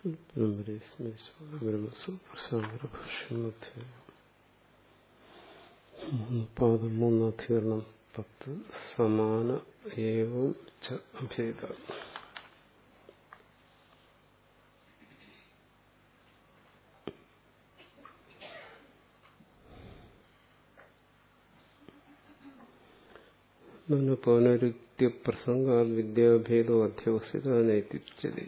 പാദം മൂന്നാധികരണം പത്ത് സമാന ഏവം ച അഭേദ പൗനരുക്തിപ്രസംഗ വിദ്യാഭേദോ അധ്യവസ്ഥിത നൈതിച്ചതി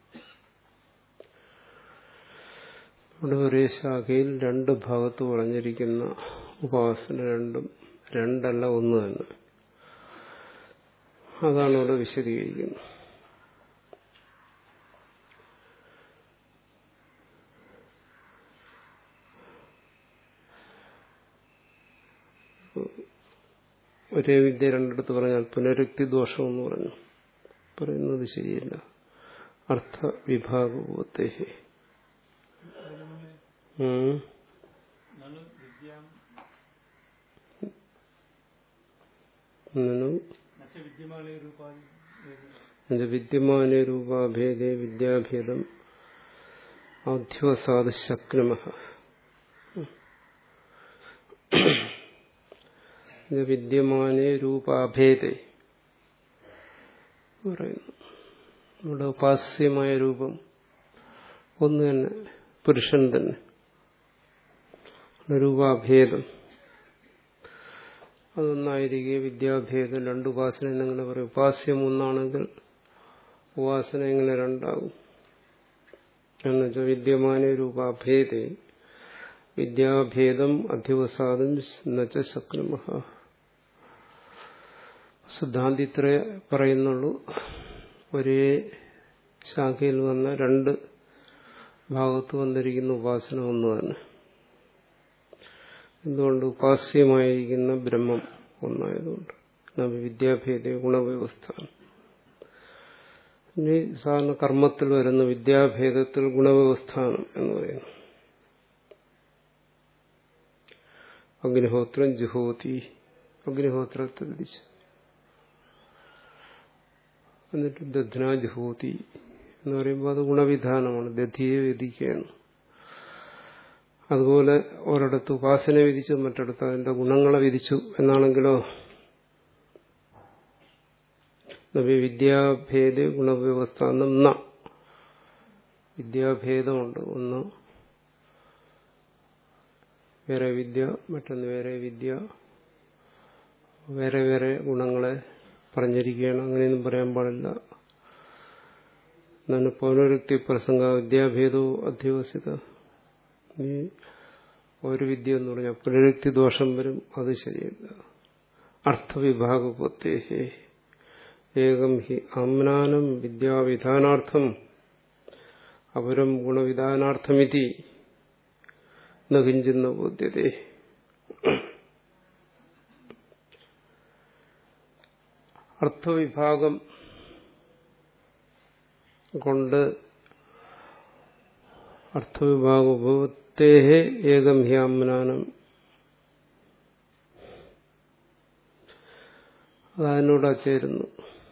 ഇവിടെ ഒരേ ശാഖയിൽ രണ്ട് ഭാഗത്ത് പറഞ്ഞിരിക്കുന്ന ഉപാസന രണ്ടും രണ്ടല്ല ഒന്ന് തന്നെ അതാണ് ഇവിടെ വിശദീകരിക്കുന്നത് ഒരേ വിദ്യ രണ്ടിടത്ത് പറഞ്ഞാൽ പുനരുക്തി ദോഷം എന്ന് പറഞ്ഞു പറയുന്നത് ശരിയല്ല അർത്ഥ വിഭാഗത്തെ വിദ്യമാന രൂപാഭേദേ വിദ്യാഭേദം ഔദ്ധ്യവസാദ ശക്രമ വിദ്യമാനെ രൂപാഭേദേ പറയുന്നു നമ്മുടെ ഉപാസ്യമായ രൂപം ഒന്ന് തന്നെ പുരുഷൻ തന്നെ രൂപാഭേദം അതൊന്നായിരിക്കെ വിദ്യാഭേദം രണ്ട് ഉപാസന എന്നെങ്ങനെ പറയും ഉപാസ്യം ഒന്നാണെങ്കിൽ ഉപാസന എങ്ങനെ രണ്ടാകും എന്നുവെച്ചാൽ വിദ്യമാന രൂപാഭേദേ വിദ്യാഭേദം അധ്യവസാദം നച്ച ശക്രമ സിദ്ധാന്തിത്ര പറയുന്നുള്ളൂ ഒരേ ശാഖയിൽ വന്ന രണ്ട് ഭാഗത്ത് വന്നിരിക്കുന്ന ഉപാസന ഒന്ന് തന്നെ എന്തുകൊണ്ട് ഉപാസ്യമായിരിക്കുന്ന ബ്രഹ്മം ഒന്നായതുകൊണ്ട് വിദ്യാഭേദ ഗുണവ്യവസ്ഥ ഇനി സാധാരണ കർമ്മത്തിൽ വരുന്ന വിദ്യാഭേദത്തിൽ ഗുണവ്യവസ്ഥാനം എന്ന് പറയുന്നു അഗ്നിഹോത്രം ജുഹോതി അഗ്നിഹോത്രത്തെ വിധിച്ചു എന്നിട്ട് ദധ്ന ജുഹോതി എന്ന് പറയുമ്പോൾ അത് ഗുണവിധാനമാണ് ദധിയെ വിധിക്കുകയാണ് അതുപോലെ ഒരിടത്ത് ഉപാസന വിധിച്ചു മറ്റിടത്ത് അതിന്റെ ഗുണങ്ങളെ വിധിച്ചു എന്നാണെങ്കിലോ വിദ്യാഭേദ ഗുണവ്യവസ്ഥ എന്ന വിദ്യാഭേദമുണ്ട് ഒന്ന് വേറെ വിദ്യ മറ്റൊന്ന് വേറെ വിദ്യ വേറെ വേറെ ഗുണങ്ങളെ പറഞ്ഞിരിക്കുകയാണ് അങ്ങനെയൊന്നും പറയാൻ പാടില്ല എന്നാണ് പൗനരുക്തി പ്രസംഗ വിദ്യാഭേദവും അധ്യവസിത ഈ ഒരു വിദ്യ എന്ന് പറഞ്ഞാൽ പുനരുക്തി ദോഷം വരും അത് ശരിയല്ല അർത്ഥവിഭാഗപത്തേഹേ ഏകം ഹി ആമ്നാനം വിദ്യാവിധാനാർത്ഥം അപരം ഗുണവിധാനാർത്ഥമിതി നകിഞ്ചുന്ന ബോധ്യതേ അർത്ഥവിഭാഗം കൊണ്ട് അർത്ഥവിഭാഗോപത്തേഹേ ഏകം ഹ്യാമ്നാനം അതതിനോട് ചേരുന്നു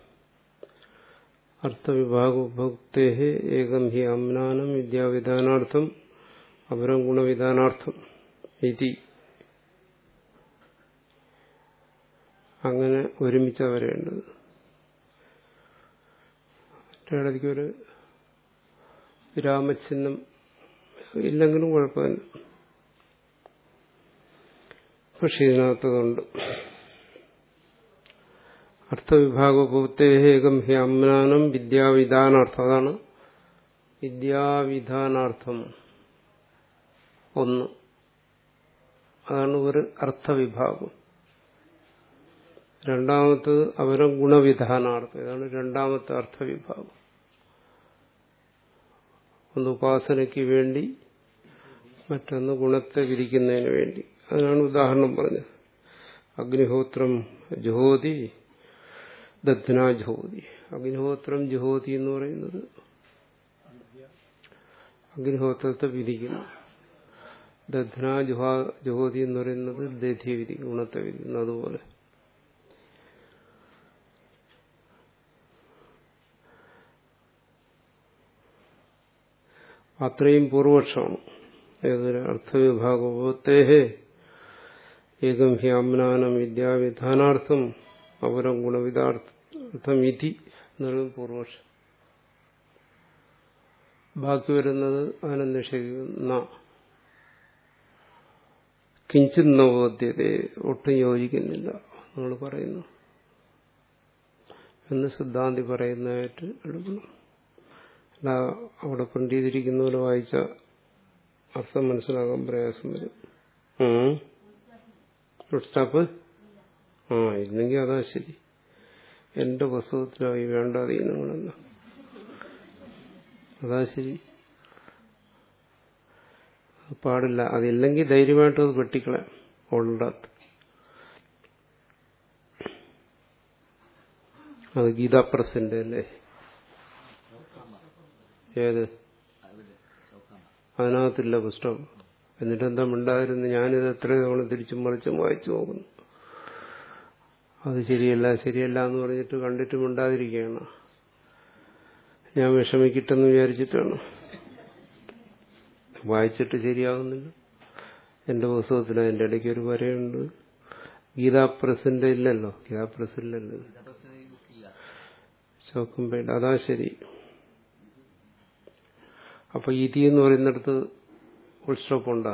അർത്ഥവിഭാഗോപത്തേഹേ ഏകം ഹി അമ്നാനം വിദ്യാവിധാനാർത്ഥം അപരം ഗുണവിധാനാർത്ഥം ഇതി അങ്ങനെ ഒരുമിച്ച വരേണ്ടത് ഇടയ്ക്ക് ഒരു വിരാമചിഹ്നം ഇല്ലെങ്കിലും കുഴപ്പമില്ല പക്ഷെ ഇതിനകത്തതുണ്ട് അർത്ഥവിഭാഗോപത്തേഹേകം ഹി അമ്നാനം വിദ്യാവിധാനാർത്ഥം അതാണ് വിദ്യാവിധാനാർത്ഥം ഒന്ന് അതാണ് ഒരു അർത്ഥവിഭാഗം രണ്ടാമത്തത് അവരം ഗുണവിധാനാർത്ഥം ഇതാണ് രണ്ടാമത്തെ അർത്ഥവിഭാഗം ഒന്ന് ഉപാസനയ്ക്ക് വേണ്ടി മറ്റൊന്ന് ഗുണത്തെ വിധിക്കുന്നതിന് വേണ്ടി അതിനാണ് ഉദാഹരണം പറഞ്ഞത് അഗ്നിഹോത്രം ജുഹോതി ദധ്ന ജുഹോതി അഗ്നിഹോത്രം ജുഹോതി എന്ന് പറയുന്നത് അഗ്നിഹോത്രത്തെ വിധിക്കുന്നു ദധ്ന ജുഹാ ജുഹോതി എന്ന് പറയുന്നത് ദധി വിധിക്കും ഗുണത്തെ വിധിക്കുന്നു അതുപോലെ അത്രയും പൂർവപക്ഷമാണ് ഏതൊരു അർത്ഥവിഭാഗത്തേഹേ ഏകം ഹ്യാമ്നാനം വിദ്യാവിധാനാർത്ഥം അപരം ഗുണവിധാർത്ഥം ഇതി എന്നുള്ളത് പൂർവപക്ഷം ബാക്കി വരുന്നത് അതിനെ നിഷേധിക്കുന്ന കിഞ്ചിത് നവോദ്യത ഒട്ടും യോജിക്കുന്നില്ല നമ്മൾ പറയുന്നു എന്ന് സിദ്ധാന്തി പറയുന്നതായിട്ട് എടുക്കണം അല്ല അവിടെ പ്രിന്റ് ചെയ്തിരിക്കുന്ന പോലെ വായിച്ച അർത്ഥം മനസ്സിലാക്കാൻ പ്രയാസം വരും ഫുൾ സ്റ്റോപ്പ് ആ ഇല്ലെങ്കിൽ അതാ ശരി എന്റെ പുസ്തകത്തിലായി വേണ്ടാതീനങ്ങളെല്ലാം അതാ ശരി പാടില്ല അതില്ലെങ്കിൽ ധൈര്യമായിട്ട് അത് വെട്ടിക്കളയാം ഉള്ളത് അത് ഗീതാ പ്രസിന്റെ അല്ലേ ഏത് അതിനകത്തില്ല പുസ്തകം എന്നിട്ട് എന്താ മിണ്ടായിരുന്നു ഞാനിത് എത്ര തവണ തിരിച്ചും മറിച്ചും വായിച്ചു നോക്കുന്നു അത് ശരിയല്ല ശരിയല്ല എന്ന് പറഞ്ഞിട്ട് കണ്ടിട്ട് മിണ്ടാതിരിക്കുകയാണ് ഞാൻ വിഷമിക്കിട്ടെന്ന് വിചാരിച്ചിട്ടാണ് വായിച്ചിട്ട് ശരിയാകുന്നില്ല എന്റെ പുസ്തകത്തിൽ അതിന്റെ ഇടയ്ക്ക് ഒരു വരയുണ്ട് ഗീതാ പ്രസിന്റെ ഇല്ലല്ലോ ഗീതാ പ്രസില്ലല്ലോ ചോക്കുമ്പേട് അതാ ശരി അപ്പൊ ഇതി എന്ന് പറയുന്നിടത്ത് ഫുൾ സ്റ്റോപ്പ് ഉണ്ടോ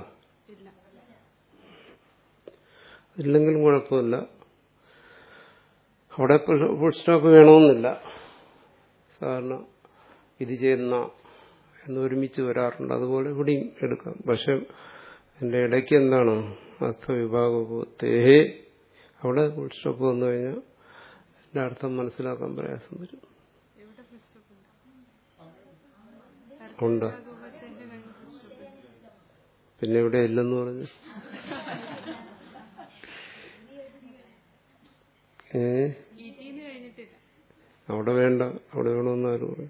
ഇല്ലെങ്കിലും കുഴപ്പമില്ല അവിടെ ഫുൾ സ്റ്റോപ്പ് വേണമെന്നില്ല സാധാരണ ഇത് ചെയ്യുന്ന എന്ന് ഒരുമിച്ച് വരാറുണ്ട് അതുപോലെ ഇവിടെയും എടുക്കാം പക്ഷെ എന്റെ ഇടയ്ക്ക് എന്താണ് അർത്ഥവിഭാഗത്തെ അവിടെ ഫുൾ സ്റ്റോപ്പ് വന്നു കഴിഞ്ഞാൽ എന്റെ അർത്ഥം മനസ്സിലാക്കാൻ പ്രയാസം വരും ഉണ്ട് പിന്നെ ഇവിടെ ഇല്ലെന്ന് പറഞ്ഞു ഏ അവിടെ വേണ്ട അവിടെ വേണമെന്ന് ആരും പറഞ്ഞു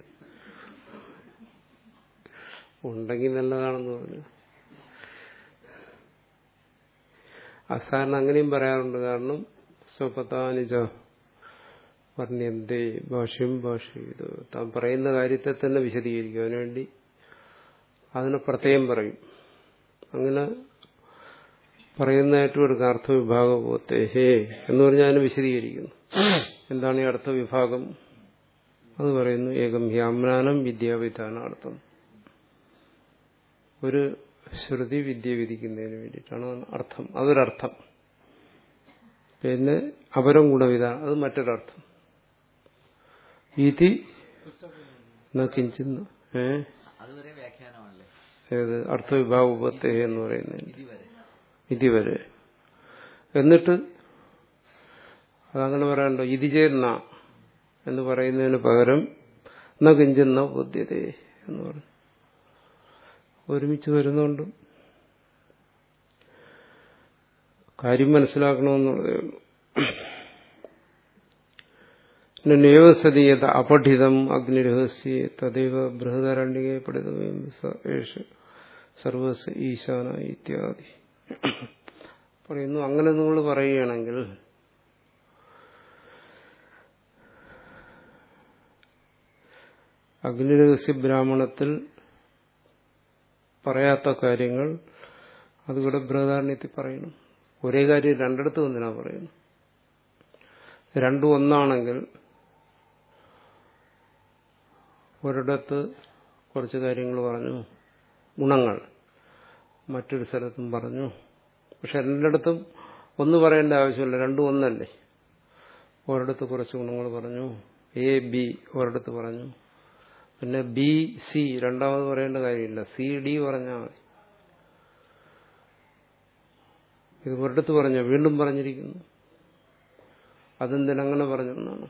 ഉണ്ടെങ്കിൽ നല്ലതാണെന്ന് പറഞ്ഞു അസാധാരണ അങ്ങനെയും പറയാറുണ്ട് കാരണം സ്വപതാനിജ പറഞ്ഞെന്തേ ഭാഷ്യം ഭാഷ്യം ഇത് താൻ പറയുന്ന കാര്യത്തെ തന്നെ വിശദീകരിക്കും അതിനുവേണ്ടി അതിനെ പ്രത്യേകം പറയും അങ്ങനെ പറയുന്നതായിട്ടും എടുക്കാം അർത്ഥവിഭാഗത്തെ ഹേ എന്ന് പറഞ്ഞാൽ അതിനെ വിശദീകരിക്കുന്നു എന്താണ് ഈ അർത്ഥവിഭാഗം അത് പറയുന്നു ഏകം ഹ്യാമ്നാനം വിദ്യാവിധാനാർത്ഥം ഒരു ശ്രുതി വിദ്യ വിധിക്കുന്നതിന് വേണ്ടിയിട്ടാണ് അർത്ഥം അതൊരർത്ഥം പിന്നെ അപരം ഗുണവിധാനം അത് മറ്റൊരർത്ഥം ഇതി കിഞ്ചിന്ന് ഏ ഏത് അർത്ഥവിഭാഗത്തെ എന്ന് പറയുന്നത് ഇതിവരെ എന്നിട്ട് അതങ്ങനെ പറയണ്ടോ ഇതി ചേർന്ന എന്ന് പറയുന്നതിന് പകരം ന കിഞ്ചുന്ന ബുദ്ധ്യത എന്ന് പറഞ്ഞു ഒരുമിച്ച് വരുന്നുണ്ട് കാര്യം മനസ്സിലാക്കണമെന്നുള്ളതേ ഉള്ളൂ നൈവസതീയത അപഠിതം അഗ്നിരഹസ്യ തദൈവ ബൃഹദാരണ്യകെ പഠിതമേം സർവസ് ഈശാന ഇത്യാദി പറയുന്നു അങ്ങനെ നിങ്ങൾ പറയുകയാണെങ്കിൽ അഗ്നിരഹസ്യ ബ്രാഹ്മണത്തിൽ പറയാത്ത കാര്യങ്ങൾ അതിവിടെ ബൃഹദാരണ്യത്തിൽ പറയണം ഒരേ കാര്യം രണ്ടിടത്ത് എന്തിനാ പറയുന്നു രണ്ടും ഒന്നാണെങ്കിൽ ഒരിടത്ത് കുറച്ച് കാര്യങ്ങൾ പറഞ്ഞു ഗുണങ്ങൾ മറ്റൊരു സ്ഥലത്തും പറഞ്ഞു പക്ഷെ രണ്ടിടത്തും ഒന്ന് പറയേണ്ട ആവശ്യമില്ല രണ്ടും ഒന്നല്ലേ ഒരിടത്ത് കുറച്ച് ഗുണങ്ങൾ പറഞ്ഞു എ ബി ഒരിടത്ത് പറഞ്ഞു പിന്നെ ബി സി രണ്ടാമത് പറയേണ്ട കാര്യമില്ല സി ഡി പറഞ്ഞാൽ മതി ഇത് ഒരിടത്ത് പറഞ്ഞ വീണ്ടും പറഞ്ഞിരിക്കുന്നു അതെന്തിനങ്ങനെ പറഞ്ഞു എന്നാണ്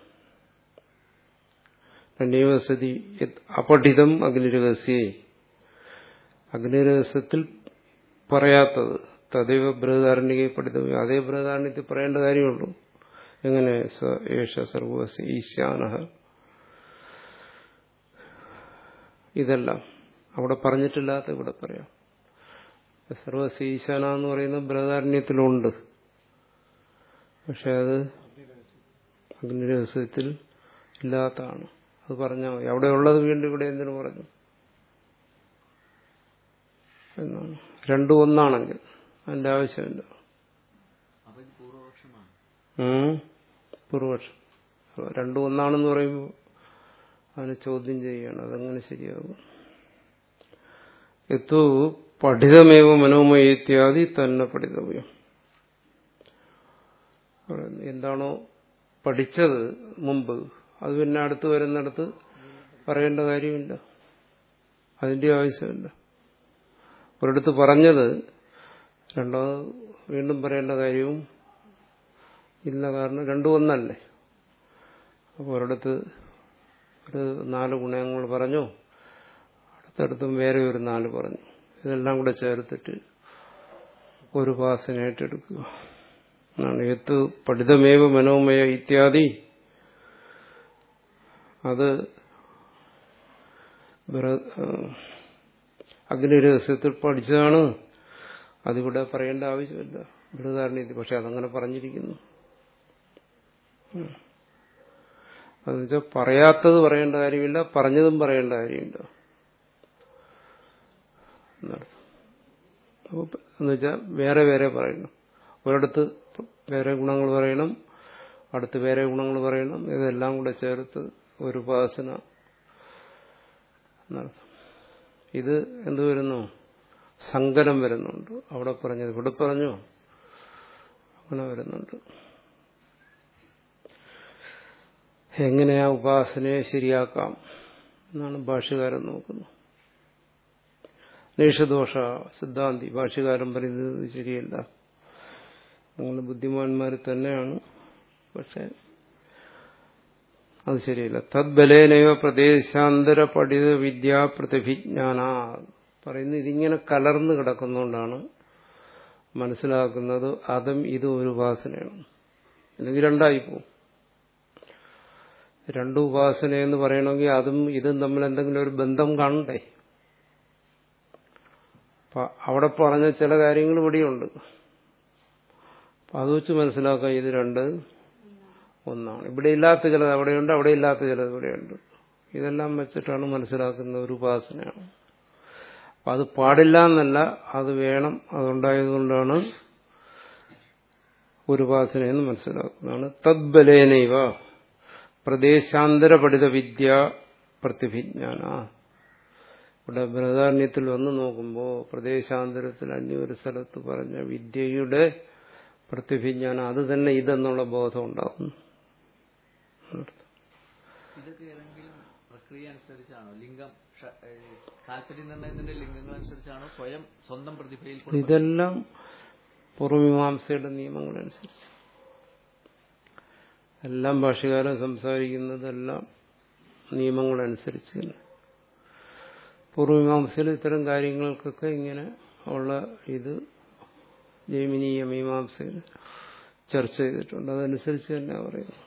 നിയമസ്ഥിതി അപഠിതം അഗ്നിരഹസ്യേ അഗ്നിരഹസ്യത്തിൽ പറയാത്തത് തദൈവ ബൃഹദാരണ്യകെ പഠിതം അതേ ബൃഹദാരണ്യത്തിൽ പറയേണ്ട കാര്യമുള്ളൂ എങ്ങനെ ഏഷ സർവസ് ഈശാന ഇതെല്ലാം അവിടെ പറഞ്ഞിട്ടില്ലാത്ത ഇവിടെ പറയാം സർവസ് ഈശാന എന്ന് പറയുന്ന ബൃഹദാരണ്യത്തിലുണ്ട് പക്ഷെ അത് അഗ്നിരഹസ്യത്തിൽ ഇല്ലാത്തതാണ് അത് പറഞ്ഞാൽ മതി അവിടെ ഉള്ളത് വീണ്ടും ഇവിടെ എന്തിനു പറഞ്ഞു എന്നാണ് രണ്ടും ഒന്നാണെങ്കിൽ അതിന്റെ ആവശ്യമില്ല അപ്പൊ ഇത് പൂർവപക്ഷമാണ് ഉം. പൂർവപക്ഷം അപ്പൊ രണ്ടും ഒന്നാണെന്ന് പറയുമ്പോൾ അതിനെ ചോദ്യം ചെയ്യുകയാണ് അതെങ്ങനെ ശരിയാകും എത്തു പഠിതമേവ മനോമയ ഇത്യാദി തന്നെ പഠിതവ്യം പറയുന്നു. എന്താണോ പഠിച്ചത് മുമ്പ് അത് പിന്നെ അടുത്ത് വരുന്നിടത്ത് പറയേണ്ട കാര്യമില്ല അതിന്റെ ആവശ്യമില്ല ഒരിടത്ത് പറഞ്ഞത് രണ്ടാമത് വീണ്ടും പറയേണ്ട കാര്യവും ഇല്ല കാരണം രണ്ടും ഒന്നല്ലേ അപ്പോൾ ഒരിടത്ത് ഒരു നാല് ഗുണങ്ങൾ പറഞ്ഞു അടുത്തടുത്തും വേറെ ഒരു നാല് പറഞ്ഞു ഇതെല്ലാം കൂടെ ചേർത്തിട്ട് ഒരു ഉപാസനയായിട്ട് എടുക്കുക എന്നാണ് ഏത്ത് പഠിതമേവ മനോമയ ഇത്യാദി അത് അഗ്നിരഹസ്യത്തിൽ പഠിച്ചതാണ് അതിവിടെ പറയേണ്ട ആവശ്യമില്ല ബൃഹധാരണീതി പക്ഷെ അതങ്ങനെ പറഞ്ഞിരിക്കുന്നു അതെന്ന് വെച്ചാൽ പറയാത്തത് പറയേണ്ട കാര്യമില്ല പറഞ്ഞതും പറയേണ്ട കാര്യമില്ല എന്നർത്ഥം അപ്പോൾ എന്ന് വെച്ചാൽ വേറെ വേറെ പറയണം ഒരിടത്ത് വേറെ ഗുണങ്ങൾ പറയണം അടുത്ത് വേറെ ഗുണങ്ങൾ പറയണം ഇതെല്ലാം കൂടെ ചേർത്ത് ഒരു ഉപാസന എന്നർത്ഥം ഇത് എന്ത് വരുന്നു സങ്കരം വരുന്നുണ്ട് അവിടെ പറഞ്ഞത് ഇവിടെ പറഞ്ഞു അങ്ങനെ വരുന്നുണ്ട് എങ്ങനെ ആ ഉപാസനയെ ശരിയാക്കാം എന്നാണ് ഭാഷ്യകാരൻ നോക്കുന്നത് നിഷദോഷ സിദ്ധാന്തി ഭാഷ്യകാരൻ പറയുന്നത് ശരിയല്ല നിങ്ങൾ ബുദ്ധിമാന്മാർ തന്നെയാണ് പക്ഷെ അത് ശരിയല്ല തദ്ബലേനയോ പ്രദേശാന്തര പഠിത വിദ്യാ പ്രതിഭിജ്ഞാന പറയുന്നു ഇതിങ്ങനെ കലർന്ന് കിടക്കുന്നതുകൊണ്ടാണ് മനസ്സിലാക്കുന്നത് അതും ഇതും ഒരു ഉപാസനയാണ് അല്ലെങ്കിൽ രണ്ടായി പോകും രണ്ടു ഉപാസന എന്ന് പറയണമെങ്കിൽ അതും ഇതും തമ്മിൽ എന്തെങ്കിലും ഒരു ബന്ധം കാണണ്ടേ അപ്പൊ അവിടെ പറഞ്ഞ ചില കാര്യങ്ങൾ ഇവിടെയുണ്ട് അപ്പൊ അത് വെച്ച് മനസ്സിലാക്കാം ഇത് രണ്ട് ഒന്നാണ് ഇവിടെ ഇല്ലാത്ത ചിലത് അവിടെയുണ്ട് അവിടെ ഇല്ലാത്ത ചിലത് ഇവിടെയുണ്ട് ഇതെല്ലാം വെച്ചിട്ടാണ് മനസ്സിലാക്കുന്ന ഒരു ഉപാസനയാണ് അപ്പൊ അത് പാടില്ല എന്നല്ല അത് വേണം അതുണ്ടായതുകൊണ്ടാണ് ഒരു ഉപാസനയെന്ന് മനസ്സിലാക്കുന്നതാണ് തദ്ബലേനൈവ പ്രദേശാന്തര പഠിത വിദ്യ പ്രതിഭിജ്ഞാന ഇവിടെ ബൃഹദാരണ്യത്തിൽ വന്ന് നോക്കുമ്പോൾ പ്രദേശാന്തരത്തിൽ അന്യൊരു സ്ഥലത്ത് പറഞ്ഞ വിദ്യയുടെ പ്രതിഭിജ്ഞാനം അത് തന്നെ ഇതെന്നുള്ള ബോധം ഉണ്ടാകുന്നു ഇതൊക്കെ ഏതെങ്കിലും പ്രക്രിയ അനുസരിച്ചാണോ ലിംഗം ഷ- ഏ, താല്പര്യം നിർണ്ണയത്തിന്റെ ലിംഗങ്ങൾ അനുസരിച്ചാണോ സ്വയം സ്വന്തം പ്രതിഭയിൽ കൂടെ ഇതെല്ലാം പൂർവമീമാംസയുടെ നിയമങ്ങളനുസരിച്ച് എല്ലാം ഭാഷകാരൻ സംസാരിക്കുന്നതെല്ലാം നിയമങ്ങളനുസരിച്ച് തന്നെ പൂർവമീമാംസയിൽ ഇത്തരം കാര്യങ്ങൾക്കൊക്കെ ഇങ്ങനെ ഉള്ള ഇത് ജൈമിനീയ മീമാംസയിൽ ചർച്ച ചെയ്തിട്ടുണ്ട് അതനുസരിച്ച് തന്നെ പറയുന്നു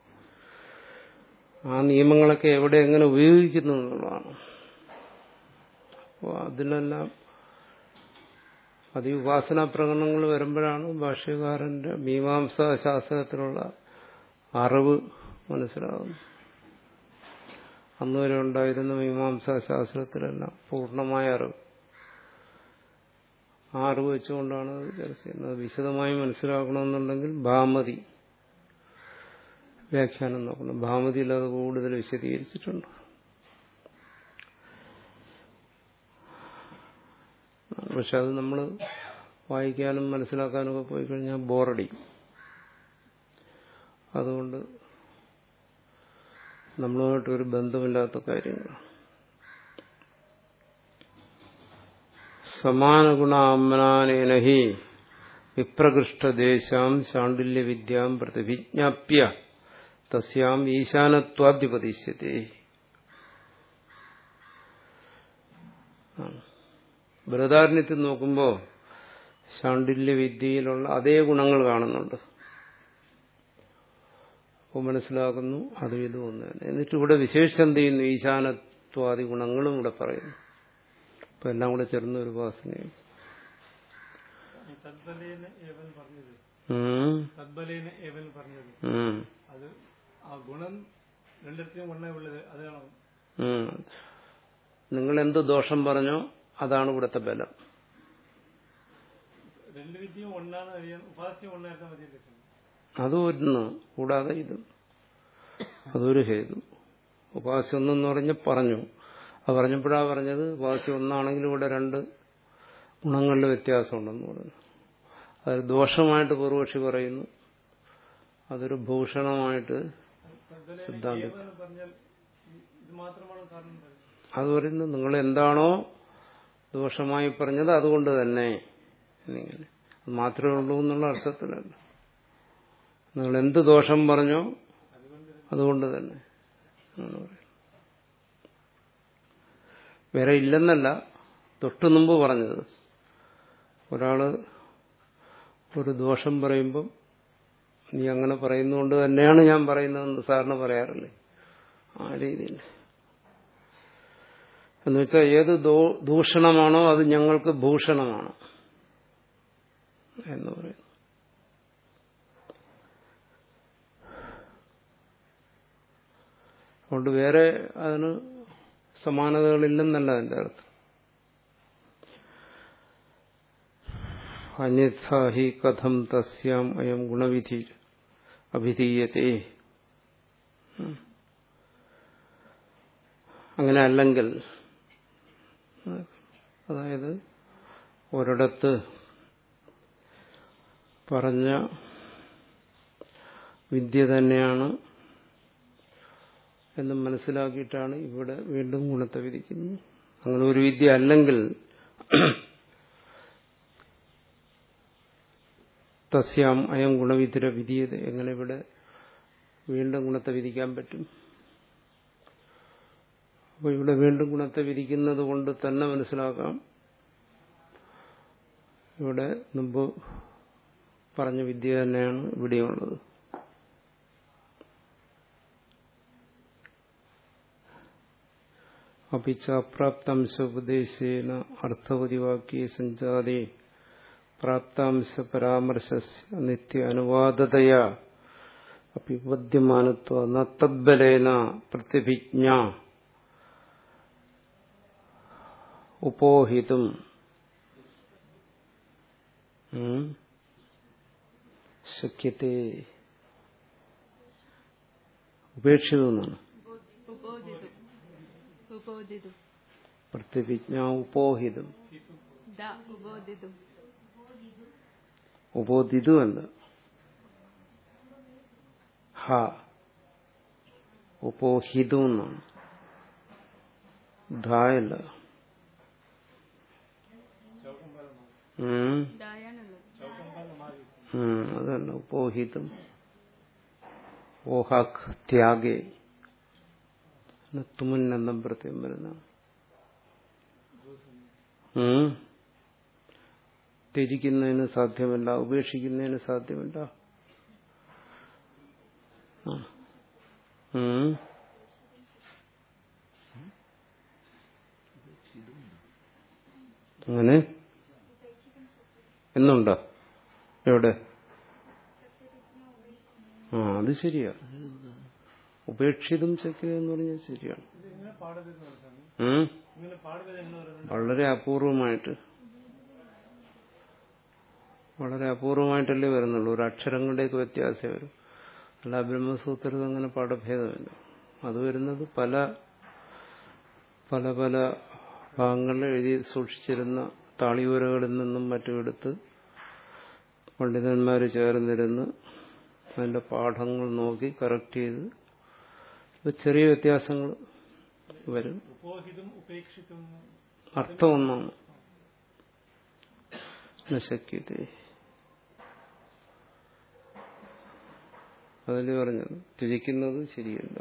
ആ നിയമങ്ങളൊക്കെ എവിടെ എങ്ങനെ ഉപയോഗിക്കുന്നു എന്നുള്ളതാണ് അപ്പോൾ അതിനെല്ലാം അത് ഈ ഉപാസനാ പ്രകടനങ്ങൾ വരുമ്പോഴാണ് ഭാഷ്യകാരന്റെ മീമാംസാ ശാസ്ത്രത്തിലുള്ള അറിവ് മനസ്സിലാകുന്നത് അന്നുവരെ ഉണ്ടായിരുന്ന മീമാംസാ ശാസ്ത്രത്തിലെല്ലാം പൂർണ്ണമായ അറിവ് ആ അറിവ് വെച്ചുകൊണ്ടാണ് അത് ചർച്ച ചെയ്യുന്നത് വിശദമായി മനസ്സിലാക്കണമെന്നുണ്ടെങ്കിൽ ഭാമതി വ്യാഖ്യാനം നോക്കണം ഭാമതിയിൽ അത് കൂടുതൽ വിശദീകരിച്ചിട്ടുണ്ട് പക്ഷെ അത് നമ്മൾ വായിക്കാനും മനസ്സിലാക്കാനും ഒക്കെ പോയി കഴിഞ്ഞാൽ ബോറടിക്കും അതുകൊണ്ട് നമ്മളുമായിട്ട് ഒരു ബന്ധമില്ലാത്ത കാര്യങ്ങൾ സമാന ഗുണാമനാനേന ഹി വിപ്രകൃഷ്ടദേശാം ശാണ്ഡില്യ വിദ്യാം പ്രതിവിജ്ഞാപ്യ തസ്യാം ഈശാനത്വാദ്യുപതിശ്യത്തെ ബൃഹദാരണ്യത്തിൽ നോക്കുമ്പോൾ ശാണ്ഡില്യ വിദ്യയിലുള്ള അതേ ഗുണങ്ങൾ കാണുന്നുണ്ട് അപ്പോൾ മനസ്സിലാക്കുന്നു അതും ഇതും ഒന്ന് തന്നെ എന്നിട്ട് ഇവിടെ വിശേഷം എന്ത് ചെയ്യുന്നു ഈശാനത്വാദി ഗുണങ്ങളും ഇവിടെ പറയുന്നു അപ്പൊ എല്ലാം കൂടെ ചേർന്ന് ഒരു ഉപാസനയും തദ്ബലേന ഏവൻ പറഞ്ഞത് ഉം, തദ്ബലേന ഏവൻ പറഞ്ഞത് ഉം, അത് ആ ഗുണം രണ്ടിടത്തിനും ഒന്നേ ഉള്ളത് അതാണ് ഉം. നിങ്ങൾ എന്ത് ദോഷം പറഞ്ഞോ അതാണ് ഇവിടുത്തെ ബലം രണ്ട് വിദ്യയും ഒന്നാണ് അറിയാൻ ഉപാസ്യം ഒന്നായിരുന്നാൽ മതി ലക്ഷ്യം അത് ഒന്ന് കൂടാതെ ഇത് അതൊരു ഹേതു ഉപാസ്യം ഒന്നെന്ന് പറഞ്ഞ് പറഞ്ഞു അത് പറഞ്ഞപ്പോഴാണ് പറഞ്ഞത് ഉപാസ്യം ഒന്നാണെങ്കിലും ഇവിടെ രണ്ട് ഗുണങ്ങളിൽ വ്യത്യാസമുണ്ടെന്ന് പറഞ്ഞു അത് ദോഷമായിട്ട് പൂർവക്ഷി പറയുന്നു അതൊരു ഭൂഷണമായിട്ട് അതുപോലെ സിദ്ധാന്തം. ഏവ എന്ന് പറഞ്ഞാൽ ഇ- ഇത് മാത്രമാണ് കാരണം പറയുന്നത് അത് പറയുന്നത് നിങ്ങൾ എന്താണോ ദോഷമായി പറഞ്ഞത് അതുകൊണ്ട് തന്നെ എന്നിങ്ങനെ അത് മാത്രമേ ഉള്ളൂ എന്നുള്ള അർത്ഥത്തിലല്ല നിങ്ങൾ എന്ത് ദോഷം പറഞ്ഞോ അതുകൊണ്ട് തന്നെ എന്നാണ് പറയുന്നത്. വേറെ ഇല്ലെന്നല്ല തൊട്ടു മുമ്പ് പറഞ്ഞത് ഒരാള് ഒരു ദോഷം പറയുമ്പം നീ അങ്ങനെ പറയുന്നതുകൊണ്ട് തന്നെയാണ് ഞാൻ പറയുന്നതെന്ന് സാറിന് പറയാറില്ലേ ആ രീതിയിൽ എന്ന് വെച്ചാൽ ഏത് ദോ- ദൂഷണമാണോ അത് ഞങ്ങൾക്ക് ഭൂഷണമാണ് എന്ന് പറയുന്നു അതുകൊണ്ട് വേറെ അതിന് സമാനതകളില്ലെന്നല്ല അതിന്റെ അർത്ഥം അന്യഥാ ഹി കഥം തസ്യാം അയം ഗുണവിധി അഭിധീയത്തെ ഉം. അങ്ങനെ അല്ലെങ്കിൽ അതായത് ഒരിടത്ത് പറഞ്ഞ വിദ്യ തന്നെയാണ് എന്ന് മനസ്സിലാക്കിയിട്ടാണ് ഇവിടെ വീണ്ടും ഗുണത്തെ വിധിക്കുന്നത് അങ്ങനെ ഒരു വിദ്യ അല്ലെങ്കിൽ തസ്യാം അയം ഗുണവിധിര വിധിയത് എങ്ങനെ ഇവിടെ വീണ്ടും ഗുണത്തെ വിധിക്കാൻ പറ്റും അപ്പോൾ ഇവിടെ വീണ്ടും ഗുണത്തെ വിധിക്കുന്നത് കൊണ്ട് തന്നെ മനസ്സിലാക്കാം ഇവിടെ മുമ്പ് പറഞ്ഞ വിദ്യ തന്നെയാണ് ഇവിടെയുള്ളത് അപ്പിച്ച അപ്രാപ്താംശോപദേശേന അർത്ഥവതിവാക്യ സഞ്ജാതേ പ്രാപ്താംശ പരാമർശ നിത്യ അനുവാദതയാ അപ്പിപദ്യമാനത്വ നത്തദ്ബലേന പ്രത്യഭിജ്ഞ ഉപോഹിതും ഉം, ശക്യത്തെ ഉപേക്ഷിതമെന്നാണ് ഉപോദിതു ഉപോദിതു പ്രത്യഭിജ്ഞ ഉപോഹിതം ദ ഉപോദിതു ഉപോദിതു അല്ല ഹ ഉപോഹിതു എന്നാണ് ധായല്ല ഉം. ദായാണുള്ളത് ഉം, അതല്ല ഉപോഹിതം ഓഹാഖ് ത്യാഗേ തുമുന്നെന്നം പ്രത്യം വരുന്ന ഉം. ത്യജിക്കുന്നതിന് സാധ്യമല്ല ഉപേക്ഷിക്കുന്നതിന് സാധ്യമല്ല ആ. ഉം. അങ്ങനെ എന്നുണ്ടോ എവിടെ ആ അത് ശരിയാ ഉപേക്ഷിതും ശക്തി എന്ന് പറഞ്ഞാൽ ശരിയാണ് ഇത് ഇങ്ങനെ പാടരുത് സ്വാമി ഉം. ഇങ്ങനെ പാടരുത് എന്ന് പറയുന്നത് വളരെ അപൂർവമായിട്ട് വളരെ അപൂർവമായിട്ടല്ലേ വരുന്നുള്ളൂ ഒരു അക്ഷരങ്ങളുടെയൊക്കെ വ്യത്യാസം വരും അല്ല ബ്രഹ്മസൂത്രത്തിൽ അങ്ങനെ പാഠഭേദമില്ല അത് വരുന്നത് പല പല പല ഭാഗങ്ങളിൽ എഴുതി സൂക്ഷിച്ചിരുന്ന താളിയൂരകളിൽ നിന്നും മറ്റും എടുത്ത് പണ്ഡിതന്മാർ ചേർന്നിരുന്ന് അതിന്റെ പാഠങ്ങൾ നോക്കി കറക്റ്റ് ചെയ്ത് ഇപ്പൊ ചെറിയ വ്യത്യാസങ്ങൾ വരും ഉപോഹിതും ഉപേക്ഷിതും അർത്ഥം ഒന്നാണ് നശക്യത്തെ അതിൽ പറഞ്ഞത് ത്യജിക്കുന്നത് ശരിയല്ല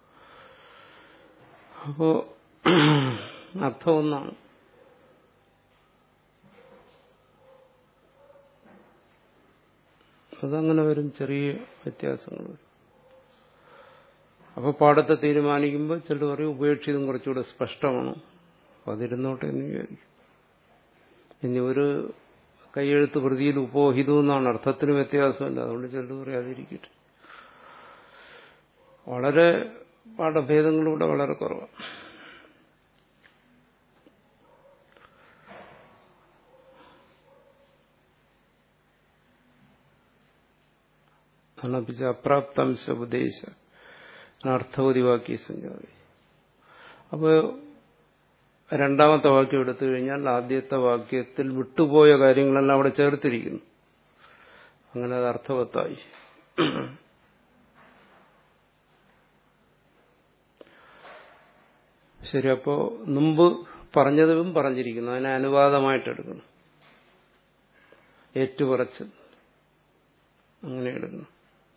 അപ്പോ അർത്ഥം ഒന്നാണ് അതങ്ങനെ വരും ചെറിയ വ്യത്യാസങ്ങൾ വരും അപ്പൊ പാഠത്തെ തീരുമാനിക്കുമ്പോൾ ചിലർ പറയും ഉപേക്ഷിതും കുറച്ചുകൂടെ സ്പഷ്ടമാണ് അപ്പൊ അതിരുന്നോട്ടെ എന്ന് വിചാരിക്കും ഇനി ഒരു കൈയെഴുത്ത് പ്രതിയിൽ ഉപോഹിതു എന്നാണ് അർത്ഥത്തിന് വ്യത്യാസമില്ല അതുകൊണ്ട് ചിലർ പറയാതിരിക്കട്ടെ വളരെ പാഠഭേദങ്ങളിലൂടെ വളരെ കുറവാണ് അനപ്പിച്ച അപ്രാപ്താംശ ഉപദേശ അർത്ഥവതി വാക്യ സംജാതി അപ്പോൾ രണ്ടാമത്തെ വാക്യം എടുത്തു കഴിഞ്ഞാൽ ആദ്യത്തെ വാക്യത്തിൽ വിട്ടുപോയ കാര്യങ്ങളെല്ലാം അവിടെ ചേർത്തിരിക്കുന്നു അങ്ങനെ അത് അർത്ഥവത്തായി ശരി അപ്പോ മുമ്പ് പറഞ്ഞതും പറഞ്ഞിരിക്കുന്നു അതിനെ അനുവാദമായിട്ട് എടുക്കണം ഏറ്റുപറച്ച് അങ്ങനെ എടുക്കണം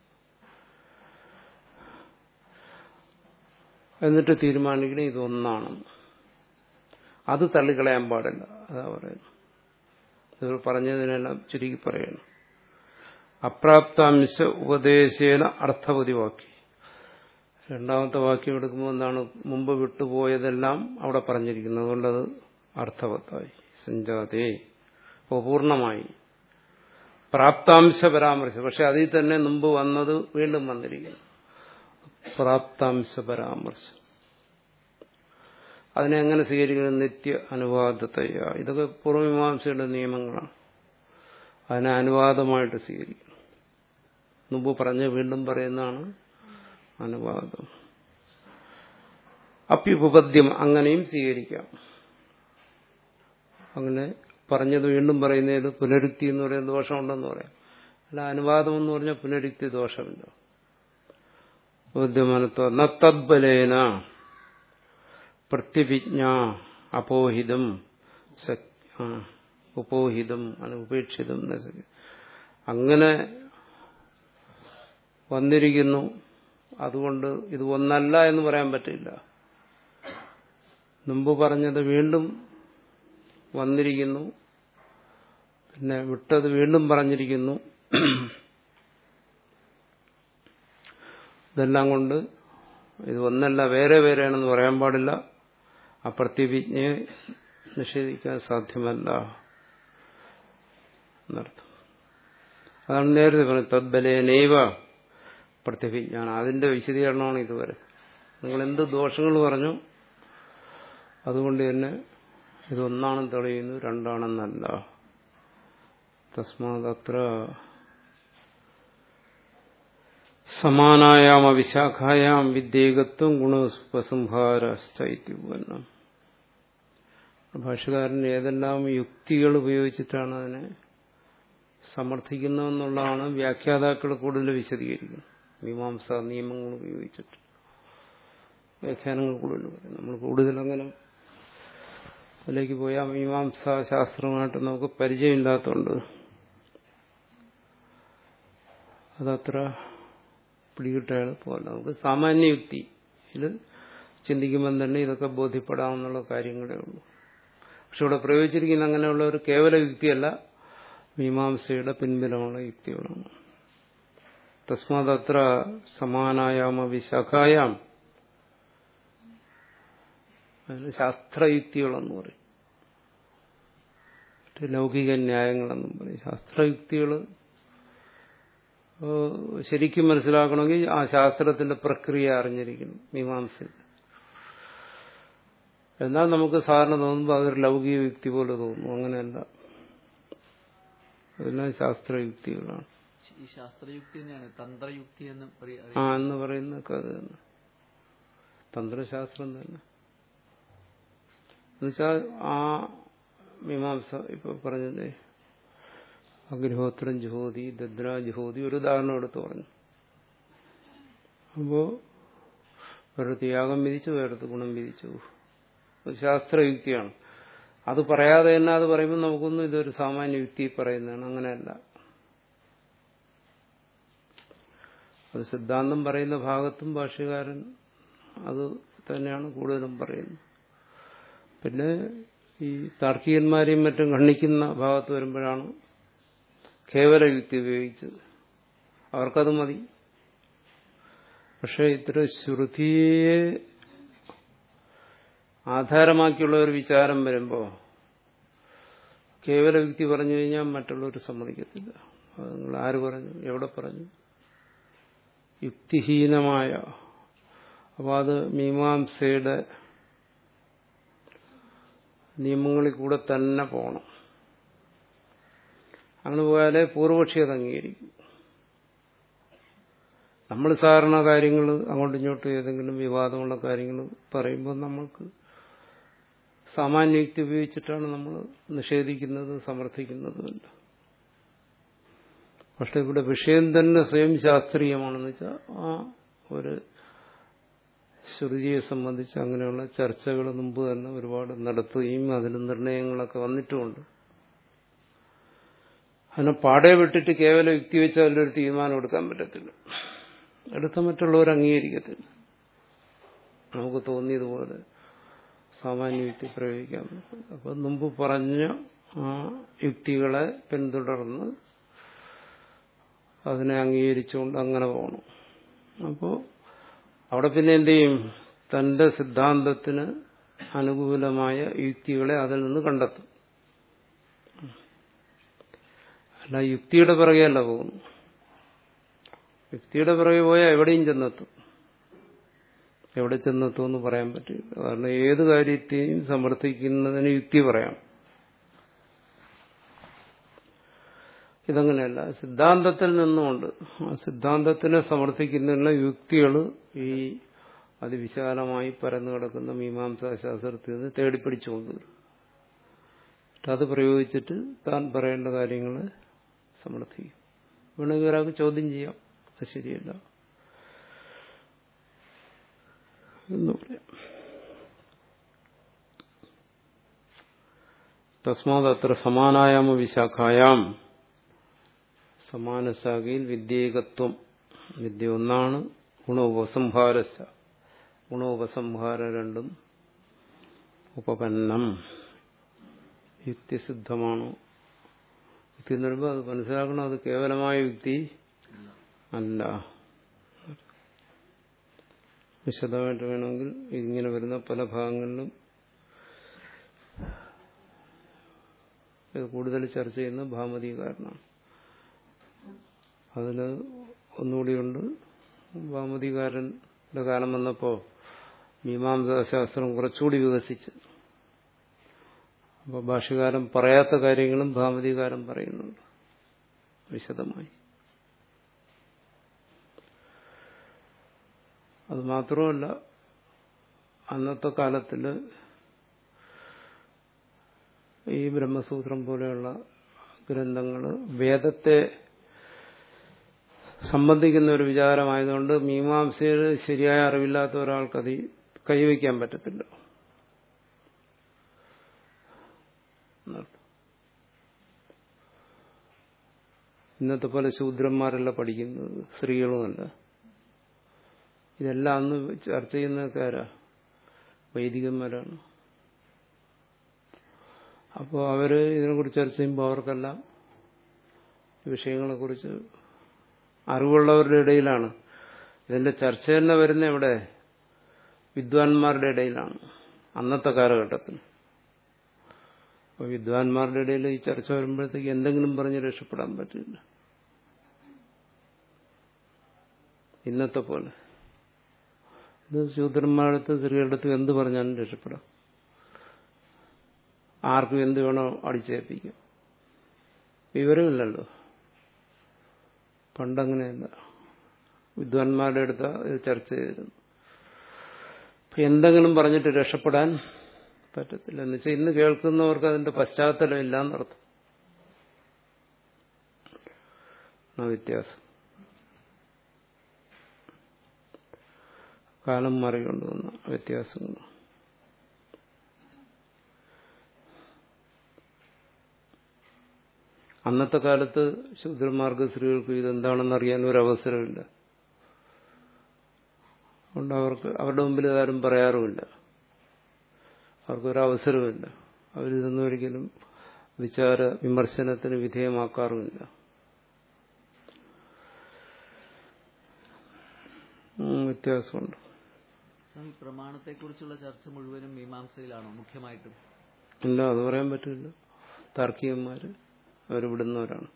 എന്നിട്ട് തീരുമാനിക്കണം ഇതൊന്നാണെന്ന് അത് തള്ളിക്കളയാൻ പാടില്ല അതാ പറയുന്നത് ഇത് പറഞ്ഞതിനെല്ലാം ചുരുക്കി പറയണം അപ്രാപ്താംശ ഉപദേശേന അർത്ഥപതി വാക്യം രണ്ടാമത്തെ വാക്യം എടുക്കുമ്പോൾ എന്താണ് മുമ്പ് വിട്ടുപോയതെല്ലാം അവിടെ പറഞ്ഞിരിക്കുന്നത് അതുകൊണ്ടത് അർത്ഥവത്തായി സഞ്ജാതേ അപ്പോൾ പൂർണ്ണമായി പ്രാപ്താംശ പരാമർശം പക്ഷെ അതിൽ തന്നെ മുമ്പ് വന്നത് വീണ്ടും വന്നിരിക്കുന്നു പ്രാപ്താംശ പരാമർശം അതിനെ എങ്ങനെ സ്വീകരിക്കുന്നത് നിത്യ അനുവാദത്തയ്യ ഇതൊക്കെ പൂർവമീമാംസയുടെ നിയമങ്ങളാണ് അതിനെ അനുവാദമായിട്ട് സ്വീകരിക്കണം മുമ്പ് പറഞ്ഞ് വീണ്ടും പറയുന്നതാണ് അനുവാദം അപ്യുപദ്യം അങ്ങനെയും സ്വീകരിക്കാം അങ്ങനെ പറഞ്ഞത് വീണ്ടും പറയുന്നത് പുനരുക്തി എന്ന് പറയുന്ന ദോഷമുണ്ടെന്ന് പറയാം അല്ല അനുവാദം എന്ന് പറഞ്ഞാൽ പുനരുക്തി ദോഷമില്ല ബുദ്ധിമാനത്വ നത്തദ്ബലേന പ്രത്യഭിജ്ഞ അപോഹിതം ഉപോഹിതം ഉപേക്ഷിതം അങ്ങനെ വന്നിരിക്കുന്നു അതുകൊണ്ട് ഇത് ഒന്നല്ല എന്ന് പറയാൻ പറ്റില്ല മുമ്പ് പറഞ്ഞത് വീണ്ടും വന്നിരിക്കുന്നു പിന്നെ വിട്ടത് വീണ്ടും പറഞ്ഞിരിക്കുന്നു ഇതെല്ലാം കൊണ്ട് ഇത് ഒന്നല്ല വേറെ വേറെയാണെന്ന് പറയാൻ പാടില്ല ആ പ്രത്യഭിജ്ഞയെ നിഷേധിക്കാൻ സാധ്യമല്ല എന്നർത്ഥം അതാണ് നേരത്തെ പറഞ്ഞത് തദ്ബലേനൈവ പ്രത്യഭിജ്ഞാനം അതിന്റെ വിശദീകരണമാണ് ഇതുവരെ നിങ്ങൾ എന്ത് ദോഷങ്ങൾ പറഞ്ഞു അതുകൊണ്ട് തന്നെ ഇതൊന്നാണെന്ന് തെളിയുന്നു രണ്ടാണെന്നല്ല തസ്മാത് അത്ര സമാനായാം അവിശാഖായാം വിദ്യേകത്വം ഗുണോപസംഹാരസ്ഥൈത്യം ഭാഷകാരൻ ഏതെല്ലാം യുക്തികൾ ഉപയോഗിച്ചിട്ടാണ് അതിനെ സമർത്ഥിക്കുന്നതെന്നുള്ളതാണ് വ്യാഖ്യാതാക്കൾ കൂടുതൽ വിശദീകരിക്കുന്നത് മീമാംസ നിയമങ്ങൾ ഉപയോഗിച്ചിട്ട് വ്യാഖ്യാനങ്ങൾ കൂടുതൽ പറയും നമ്മൾ കൂടുതൽ അങ്ങനെ അതിലേക്ക് പോയാൽ മീമാംസ ശാസ്ത്രമായിട്ട് നമുക്ക് പരിചയമില്ലാത്തതുകൊണ്ട് അതത്ര പിടികിട്ടാൻ എളുപ്പമല്ല നമുക്ക് സാമാന്യ യുക്തിയിൽ ചിന്തിക്കുമ്പം തന്നെ ഇതൊക്കെ ബോധ്യപ്പെടാമെന്നുള്ള കാര്യങ്ങളേ ഉള്ളൂ പക്ഷെ ഇവിടെ പ്രയോഗിച്ചിരിക്കുന്ന അങ്ങനെയുള്ള ഒരു കേവല യുക്തിയല്ല മീമാംസയുടെ പിൻബലമുള്ള യുക്തികളാണ് തസ്മാത് അത്ര സമാനായാമ വിശാഖായാം അതിന് ശാസ്ത്രയുക്തികളെന്ന് പറയും ലൗകിക ന്യായങ്ങളെന്നും പറയും ശാസ്ത്രയുക്തികൾ ശരിക്കും മനസ്സിലാക്കണമെങ്കിൽ ആ ശാസ്ത്രത്തിന്റെ പ്രക്രിയ അറിഞ്ഞിരിക്കണം മീമാംസയിൽ എന്നാൽ നമുക്ക് സാധാരണ തോന്നുമ്പോൾ അതൊരു ലൗകിക യുക്തി പോലെ തോന്നും അങ്ങനെയല്ല അതെല്ലാം ശാസ്ത്രയുക്തികളാണ് ഈ ശാസ്ത്രയുക്തി തന്നെയാണ് തന്ത്രയുക്തി എന്ന് പറയ- ആ എന്ന് പറയുന്നൊക്കെ അത് തന്നെ തന്ത്രശാസ്ത്രം തന്നെ എന്നുവെച്ചാൽ ആ മീമാംസ ഇപ്പൊ പറഞ്ഞില്ലേ അഗ്നിഹോത്രം ജ്യോതി ദദ്ര ജ്യോതി ഒരു ഉദാഹരണം എടുത്ത് പറഞ്ഞു അപ്പോ ഒരിടത്ത് യാഗം വിധിച്ചു വേറെടുത്ത് ഗുണം വിധിച്ചു അത് ശാസ്ത്രയുക്തിയാണ് അത് പറയാതെ തന്നെ അത് പറയുമ്പോൾ നമുക്കൊന്നും ഇതൊരു സാമാന്യ യുക്തി പറയുന്നതാണ് അങ്ങനെയല്ല അത് സിദ്ധാന്തം പറയുന്ന ഭാഗത്തും ഭാഷ്യകാരൻ അത് തന്നെയാണ് കൂടുതലും പറയുന്നത് പിന്നെ ഈ താർക്കികന്മാരെയും മറ്റും ഖണ്ഡിക്കുന്ന ഭാഗത്ത് വരുമ്പോഴാണ് കേവല യുക്തി ഉപയോഗിച്ചത് അവർക്കത് മതി പക്ഷെ ഇത്ര ശ്രുതിയെ ആധാരമാക്കിയുള്ള ഒരു വിചാരം വരുമ്പോൾ കേവല യുക്തി പറഞ്ഞു കഴിഞ്ഞാൽ മറ്റുള്ളവർ സമ്മതിക്കത്തില്ല അത് നിങ്ങൾ ആര് പറഞ്ഞു എവിടെ പറഞ്ഞു യുക്തിഹീനമായ അപ്പോൾ അത് മീമാംസയുടെ നിയമങ്ങളിൽ കൂടെ തന്നെ പോകണം അങ്ങനെ പോയാലേ പൂർവപക്ഷി അത് അംഗീകരിക്കും നമ്മൾ സാധാരണ കാര്യങ്ങൾ അങ്ങോട്ടും ഇങ്ങോട്ടും ഏതെങ്കിലും വിവാദമുള്ള കാര്യങ്ങൾ പറയുമ്പോൾ നമ്മൾക്ക് സാമാന്യ യുക്തി ഉപയോഗിച്ചിട്ടാണ് നമ്മൾ നിഷേധിക്കുന്നത് സമർത്ഥിക്കുന്നതുമല്ല പക്ഷെ ഇവിടെ വിഷയം തന്നെ സ്വയം ശാസ്ത്രീയമാണെന്ന് വെച്ചാൽ ആ ഒരു ശ്രുതിയെ സംബന്ധിച്ച് അങ്ങനെയുള്ള ചർച്ചകൾ മുമ്പ് തന്നെ ഒരുപാട് നടത്തുകയും അതിൽ നിർണയങ്ങളൊക്കെ വന്നിട്ടുമുണ്ട് അതിനെ പാടെ വിട്ടിട്ട് കേവലം യുക്തി വെച്ച് അതിലൊരു തീരുമാനം എടുക്കാൻ പറ്റത്തില്ല എടുത്ത മറ്റുള്ളവർ അംഗീകരിക്കത്തില്ല നമുക്ക് തോന്നിയതുപോലെ സാമാന്യ യുക്തി പ്രയോഗിക്കാൻ പറ്റും അപ്പോൾ മുമ്പ് പറഞ്ഞ ആ യുക്തികളെ പിന്തുടർന്ന് അതിനെ അംഗീകരിച്ചുകൊണ്ട് അങ്ങനെ പോകണം അപ്പോൾ അവിടെ പിന്നെ എന്ത് ചെയ്യും തന്റെ സിദ്ധാന്തത്തിന് അനുകൂലമായ യുക്തികളെ അതിൽ നിന്ന് കണ്ടെത്തും അല്ല യുക്തിയുടെ പിറകെയല്ല പോകുന്നു യുക്തിയുടെ പിറകെ പോയാൽ എവിടെയും ചെന്നെത്തും എവിടെ ചെന്നെത്തും എന്ന് പറയാൻ പറ്റില്ല കാരണം ഏത് കാര്യത്തെയും സമർത്ഥിക്കുന്നതിന് യുക്തി പറയാം ഇതങ്ങനെയല്ല സിദ്ധാന്തത്തിൽ നിന്നുകൊണ്ട് ആ സിദ്ധാന്തത്തിനെ സമർത്ഥിക്കുന്നതിനുള്ള യുക്തികൾ ഈ അതിവിശാലമായി പരന്നു കിടക്കുന്ന മീമാംസാ ശാസ്ത്രത്തിൽ നിന്ന് തേടിപ്പിടിച്ചു കൊണ്ടുവരും അത് പ്രയോഗിച്ചിട്ട് താൻ പറയേണ്ട കാര്യങ്ങൾ സമർത്ഥിക്കും വേണമെങ്കിൽ ഒരാൾക്ക് ചോദ്യം ചെയ്യാം അത് ശരിയല്ല എന്ന് പറയാം തസ്മാത് അത്ര സമാനായാമ വിശാഖായാം സമാനശാഖയിൽ വിദ്യേകത്വം വിദ്യ ഒന്നാണ് ഗുണോപസംഹാരശ ഗുണോപസംഹാര രണ്ടും ഉപപന്നം യുക്തിസിദ്ധമാണോ യുക്തി എന്ന് പറയുമ്പോൾ അത് മനസ്സിലാക്കണം അത് കേവലമായ യുക്തി അല്ല വിശദമായിട്ട് വേണമെങ്കിൽ ഇങ്ങനെ വരുന്ന പല ഭാഗങ്ങളിലും ഇത് കൂടുതൽ ചർച്ച ചെയ്യുന്ന ഭാമതികാരനാണ് അതിൽ ഒന്നുകൂടിയുണ്ട് ഭാമതികാരന്റെ കാലം വന്നപ്പോൾ മീമാംസാശാസ്ത്രം കുറച്ചുകൂടി വികസിച്ച് അപ്പോൾ ഭാഷകാരൻ പറയാത്ത കാര്യങ്ങളും ഭാമതികാരൻ പറയുന്നുണ്ട് വിശദമായി അത് മാത്രമല്ല അന്നത്തെ കാലത്തിൽ ഈ ബ്രഹ്മസൂത്രം പോലെയുള്ള ഗ്രന്ഥങ്ങൾ വേദത്തെ സംബന്ധിക്കുന്ന ഒരു വിചാരമായതുകൊണ്ട് മീമാംസയിൽ ശരിയായ അറിവില്ലാത്ത ഒരാൾക്ക് അത് കൈവയ്ക്കാൻ പറ്റത്തില്ല ഇന്നത്തെ പോലെ ശൂദ്രന്മാരല്ല പഠിക്കുന്നത് സ്ത്രീകളുമല്ല ഇതെല്ലാം അന്ന് ചർച്ച ചെയ്യുന്നതൊക്കെ ആരാ വൈദികന്മാരാണ് അപ്പോൾ അവർ ഇതിനെക്കുറിച്ച് ചർച്ച ചെയ്യുമ്പോൾ അവർക്കെല്ലാം വിഷയങ്ങളെക്കുറിച്ച് അറിവുള്ളവരുടെ ഇടയിലാണ് ഇതിന്റെ ചർച്ച തന്നെ വരുന്ന ഇവിടെ വിദ്വാൻമാരുടെ ഇടയിലാണ് അന്നത്തെ കാലഘട്ടത്തിൽ അപ്പോൾ വിദ്വാൻമാരുടെ ഇടയിൽ ഈ ചർച്ച വരുമ്പോഴത്തേക്ക് എന്തെങ്കിലും പറഞ്ഞ് രക്ഷപ്പെടാൻ പറ്റില്ല ഇന്നത്തെ പോലെ ഇത് ശൂദ്രന്മാരടുത്ത് സ്ത്രീകളുടെ എന്ത് പറഞ്ഞാലും രക്ഷപ്പെടാം ആർക്കും എന്ത് വേണോ അടിച്ചേൽപ്പിക്കാം വിവരമില്ലല്ലോ പണ്ടങ്ങനെയല്ല വിദ്വാൻമാരുടെ അടുത്ത് ഇത് ചർച്ച ചെയ്തിരുന്നു അപ്പൊ എന്തെങ്കിലും പറഞ്ഞിട്ട് രക്ഷപ്പെടാൻ പറ്റത്തില്ല എന്ന് വെച്ചാൽ ഇന്ന് കേൾക്കുന്നവർക്ക് അതിന്റെ പശ്ചാത്തലം ഇല്ലാന്നർത്ഥം ആ വ്യത്യാസം കാലം മാറിക്കൊണ്ടുവന്ന വ്യത്യാസങ്ങൾ അന്നത്തെ കാലത്ത് ശൂദ്രന്മാർക്ക് സ്ത്രീകൾക്ക് ഇതെന്താണെന്ന് അറിയാൻ ഒരു അവസരമില്ല അതുകൊണ്ട് അവർക്ക് അവരുടെ മുമ്പിൽ ആരും പറയാറുമില്ല അവർക്കൊരു അവസരമില്ല അവരിതൊന്നും ഒരിക്കലും വിചാര വിമർശനത്തിന് വിധേയമാക്കാറുമില്ല വ്യത്യാസമുണ്ട് സ്വാമി പ്രമാണത്തെക്കുറിച്ചുള്ള ചർച്ച മുഴുവനും മീമാംസയിലാണോ മുഖ്യമായിട്ടും ഇല്ല അത് പറയാൻ പറ്റില്ല താർക്കികന്മാര് അവരിവിടുന്നവരാണ്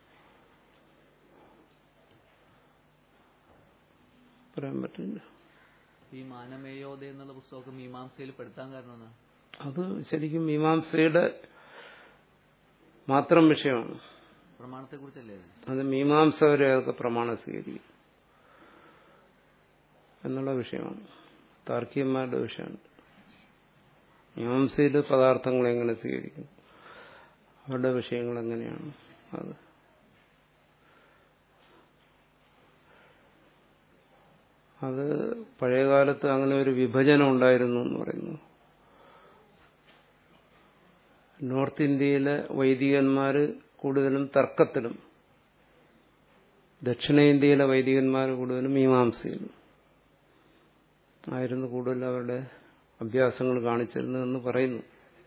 പറയാൻ പറ്റില്ല ഈ മാനമേയോദ എന്നുള്ള പുസ്തകമൊക്കെ മീമാംസയിൽ പെടുത്താൻ കാരണം എന്നാ അത് ശരിക്കും മീമാംസയുടെ മാത്രം വിഷയമാണ് പ്രമാണത്തെക്കുറിച്ചല്ലേ അത്? അത് മീമാംസകരെ അതൊക്കെ പ്രമാണം സ്വീകരിക്കും എന്നുള്ള വിഷയമാണ് താർക്കികന്മാരുടെ വിഷയമാണ് മീമാംസയിൽ പദാർത്ഥങ്ങൾ എങ്ങനെ സ്വീകരിക്കും അവരുടെ വിഷയങ്ങൾ എങ്ങനെയാണ് അത് അത് പഴയകാലത്ത് അങ്ങനെ ഒരു വിഭജനം ഉണ്ടായിരുന്നു എന്ന് പറയുന്നു നോർത്ത് ഇന്ത്യയിലെ വൈദികന്മാർ കൂടുതലും തർക്കത്തിലും ദക്ഷിണേന്ത്യയിലെ വൈദികന്മാർ കൂടുതലും മീമാംസയിലും ആയിരുന്നു കൂടുതൽ അവരുടെ അഭ്യാസങ്ങൾ കാണിച്ചിരുന്നതെന്ന് പറയുന്നു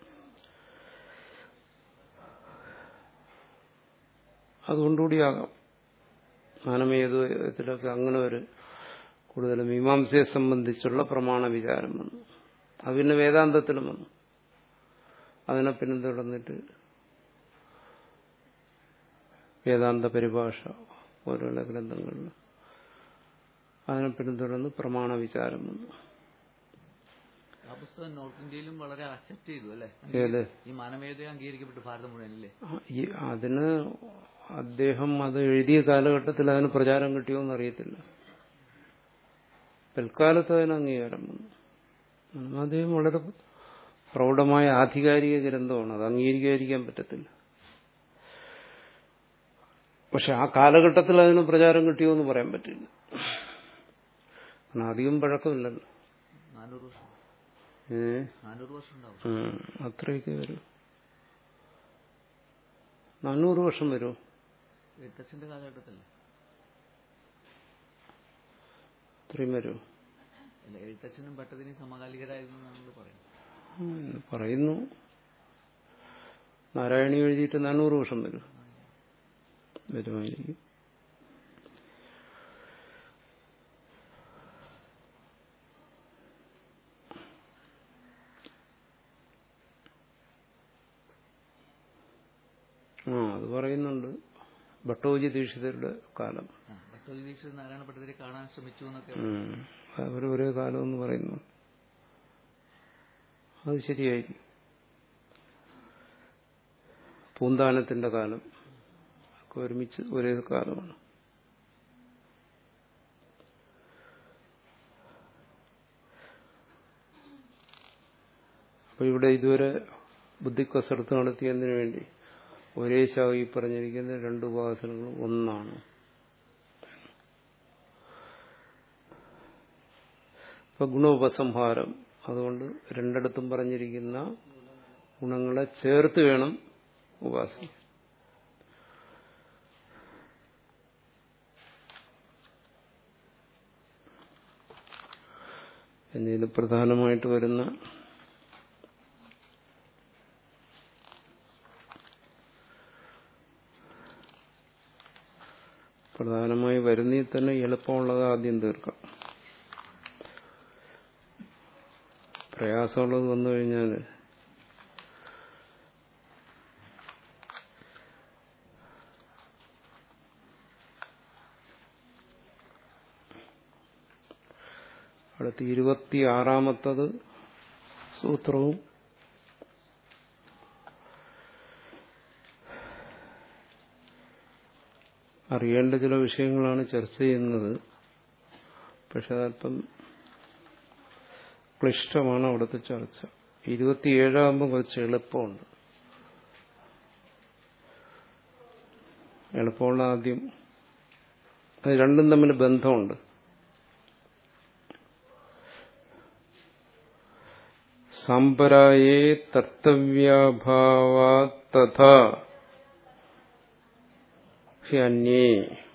അതുകൊണ്ടുകൂടിയാകാം മാനമേതുലൊക്കെ അങ്ങനെ ഒരു കൂടുതൽ മീമാംസയെ സംബന്ധിച്ചുള്ള പ്രമാണ വിചാരം വന്നു അത് പിന്നെ വേദാന്തത്തിലും വന്നു അതിനെ പിന്നെ തുടർന്നിട്ട് വേദാന്ത പരിഭാഷ പോലുള്ള ഗ്രന്ഥങ്ങളിൽ അതിനെ പിന്തുടർന്ന് പ്രമാണ വിചാരം വന്നു ആ പുസ്തകം നോർത്ത് ഇന്ത്യയിലും വളരെ അക്സെപ്റ്റ് ചെയ്തു അല്ലെ ഏത് ഈ മാനമേധയെ അംഗീകരിക്കപ്പെട്ടു ഭാരതം മുഴുവനല്ലേ ഈ അതിന് അദ്ദേഹം അത് എഴുതിയ കാലഘട്ടത്തിൽ അതിന് പ്രചാരം കിട്ടിയോ എന്നറിയത്തില്ല പിൽക്കാലത്ത് അതിന് അംഗീകാരം വന്നു അദ്ദേഹം വളരെ പ്രൗഢമായ ആധികാരിക ഗ്രന്ഥമാണ് അത് അംഗീകരിക്കാതിരിക്കാൻ പറ്റത്തില്ല പക്ഷെ ആ കാലഘട്ടത്തിൽ അതിന് പ്രചാരം കിട്ടിയോ എന്ന് പറയാൻ പറ്റില്ല കാരണം അധികം പഴക്കമില്ലല്ലോ നാനൂറ് വർഷം ഏ നാനൂറ് വർഷം ഉണ്ടാവും ഉം, അത്രയൊക്കെ വരും നാനൂറ് വർഷം വരുമോ എഴുത്തച്ഛന്റെ കാലഘട്ടത്തല്ലേ അത്രയും വരുമോ അല്ല എഴുത്തച്ഛനും ഭട്ടതിനും സമകാലികരായിരുന്നു നമ്മൾ പറയുന്നത് ഉം, പറയുന്നു നാരായണി എഴുതിയിട്ട് നാനൂറ് വർഷം വരും വരുമായിരിക്കും ആ അത് പറയുന്നുണ്ട് ഭട്ടോജി ദീക്ഷിതരുടെ കാലം ആ ഭട്ടോജി ദീക്ഷിത് നാരായണ ഭട്ടതിരെ കാണാൻ ശ്രമിച്ചു എന്നൊക്കെ ഉം. അവർ ഒരേ കാലം എന്ന് പറയുന്നു അത് ശരിയായിരിക്കും പൂന്താനത്തിന്റെ കാലം ഒക്കെ ഒരുമിച്ച് ഒരേ കാലമാണ് അപ്പൊ ഇവിടെ ഇതുവരെ ബുദ്ധിക്കസരത്ത് നടത്തിയതിനു വേണ്ടി ഒരേ ശാഖയിൽ പറഞ്ഞിരിക്കുന്ന രണ്ട് ഉപാസനകളും ഒന്നാണ് ഇപ്പൊ ഗുണോപസംഹാരം അതുകൊണ്ട് രണ്ടിടത്തും പറഞ്ഞിരിക്കുന്ന ഗുണങ്ങളെ ചേർത്ത് വേണം ഉപാസന എന്നതിൽ പ്രധാനമായിട്ട് വരുന്ന പ്രധാനമായി വരുന്നതിൽ തന്നെ എളുപ്പമുള്ളത് ആദ്യം തീർക്കാം പ്രയാസമുള്ളത് വന്നു കഴിഞ്ഞാൽ അടുത്ത് ഇരുപത്തിയാറാമത്തത് സൂത്രവും അറിയേണ്ട ചില വിഷയങ്ങളാണ് ചർച്ച ചെയ്യുന്നത് പക്ഷെ അതല്പം ക്ലിഷ്ടമാണ് അവിടുത്തെ ചർച്ച ഇരുപത്തിയേഴാകുമ്പോൾ കുറച്ച് എളുപ്പമുണ്ട് എളുപ്പമുള്ള ആദ്യം അത് രണ്ടും തമ്മിൽ ബന്ധമുണ്ട് സാമ്പരായേ തർത്തവ്യാഭാവാ തഥാ ഹ്യന്യേ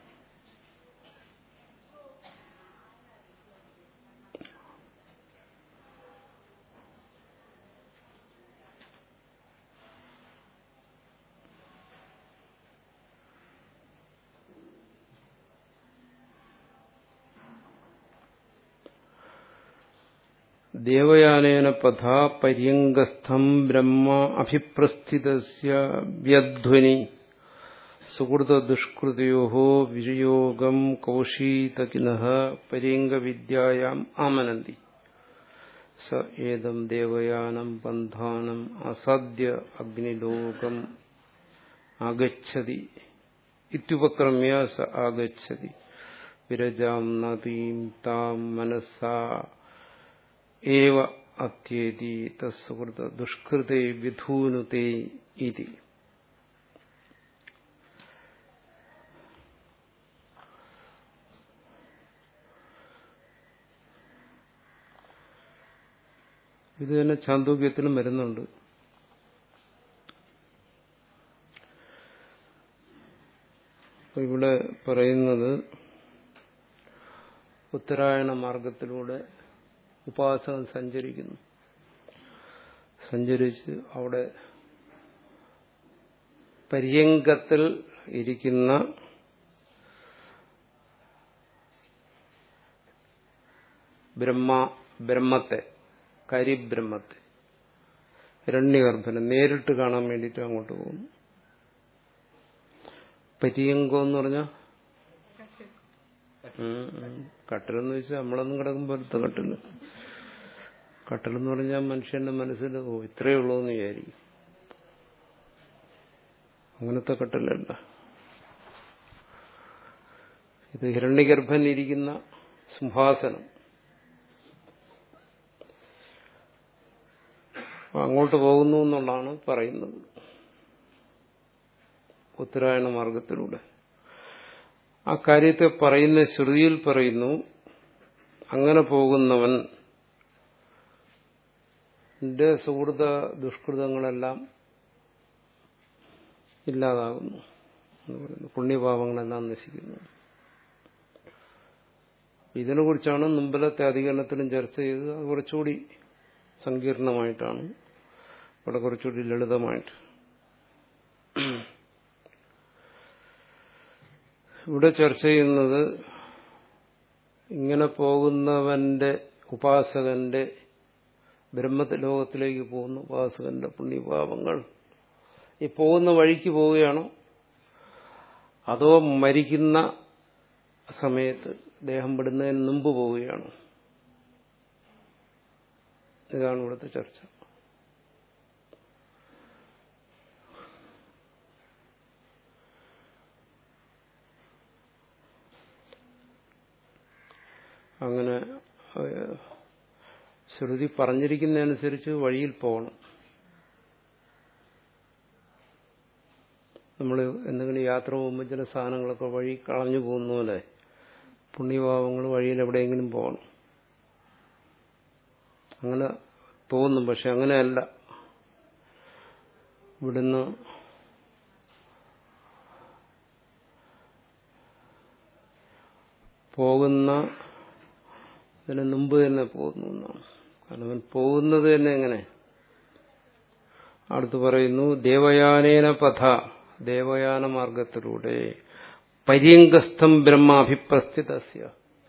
ദേവയാനേന പഥാ പര്യങ്കസ്ഥം ബ്രഹ്മ അഭിപ്രസ്ഥിതസ്യ വ്യധ്വനി സുഹൃതദുഷ്കൃതയോ വിയോഗം കൗശീതകിന പര്യങ്കവിദ്യായാം ആമനന്തി സ ഏതം ദേവയാനം ബന്ധാനം അസാധ്യ അഗ്നിലോകം ആഗച്ഛതി ഇത്യുപക്രമ്യ സ ആഗച്ഛതി വിരജാം നദീം താം മനസ്സാ ഏവ അത്യേതി തസ്സുഹൃത ദുഷ്കൃതേ വിധൂനുതേ ഇതി ഇത് തന്നെ ചാന്തോക്യത്തിലും വരുന്നുണ്ട് അപ്പൊ ഇവിടെ പറയുന്നത് ഉത്തരായണ മാർഗത്തിലൂടെ ഉപാസകൻ സഞ്ചരിക്കുന്നു സഞ്ചരിച്ച് അവിടെ പര്യങ്കത്തിൽ ഇരിക്കുന്ന ബ്രഹ്മ ബ്രഹ്മത്തെ കരിബ്രഹ്മത്തെ ഹിരണ്യഗർഭനെ നേരിട്ട് കാണാൻ വേണ്ടിയിട്ട് അങ്ങോട്ട് പോകുന്നു പര്യങ്കം എന്ന് പറഞ്ഞാൽ കട്ടിലെന്ന് വെച്ചാൽ നമ്മളൊന്നും കിടക്കുമ്പോഴത്തെ കട്ടില് കട്ടിലെന്ന് പറഞ്ഞാൽ മനുഷ്യന്റെ മനസ്സിൽ ഓ ഇത്രയേ ഉള്ളൂ എന്ന് വിചാരിക്കും അങ്ങനത്തെ കട്ടിലല്ല ഇത് ഹിരണ്യഗർഭൻ ഇരിക്കുന്ന സിംഹാസനം അങ്ങോട്ട് പോകുന്നു എന്നുള്ളതാണ് പറയുന്നത് ഉത്തരായണ മാർഗത്തിലൂടെ ആ കാര്യത്തെ പറയുന്ന ശ്രുതിയിൽ പറയുന്നു അങ്ങനെ പോകുന്നവൻ എന്റെ സുഹൃത ദുഷ്കൃതങ്ങളെല്ലാം ഇല്ലാതാകുന്നു എന്ന് പറയുന്നു പുണ്യപാപങ്ങളെല്ലാം നശിക്കുന്നു ഇതിനെക്കുറിച്ചാണ് മുമ്പിലത്തെ അധികരണത്തിലും ചർച്ച ചെയ്തത് അത് കുറച്ചുകൂടി സങ്കീർണമായിട്ടാണ് ഇവിടെ കുറച്ചുകൂടി ലളിതമായിട്ട് ഇവിടെ ചർച്ച ചെയ്യുന്നത് ഇങ്ങനെ പോകുന്നവന്റെ ഉപാസകന്റെ ബ്രഹ്മ ലോകത്തിലേക്ക് പോകുന്ന ഉപാസകന്റെ പുണ്യപാപങ്ങൾ ഈ പോകുന്ന വഴിക്ക് പോവുകയാണോ അതോ മരിക്കുന്ന സമയത്ത് ദേഹം വിടുന്നതിന് മുമ്പ് പോവുകയാണോ ഇതാണ് ഇവിടുത്തെ ചർച്ച അങ്ങനെ ശ്രുതി പറഞ്ഞിരിക്കുന്നതനുസരിച്ച് വഴിയിൽ പോകണം നമ്മൾ എന്തെങ്കിലും യാത്ര പോകുമ്പോൾ ചില സാധനങ്ങളൊക്കെ വഴി കളഞ്ഞു പോകുന്ന പോലെ പുണ്യഭാവങ്ങൾ വഴിയിൽ എവിടെയെങ്കിലും പോകണം അങ്ങനെ തോന്നും പക്ഷെ അങ്ങനെയല്ല ഇവിടുന്ന് പോകുന്ന ഇതിന് മുമ്പ് തന്നെ പോകുന്നു എന്നാണ് കാരണം അവൻ പോകുന്നത് തന്നെ എങ്ങനെ അടുത്ത് പറയുന്നു ദേവയാനേന പഥ ദേവയാന മാർഗത്തിലൂടെ പര്യങ്കസ്ഥം ബ്രഹ്മാഭിപ്രസ്ഥിതസ്യ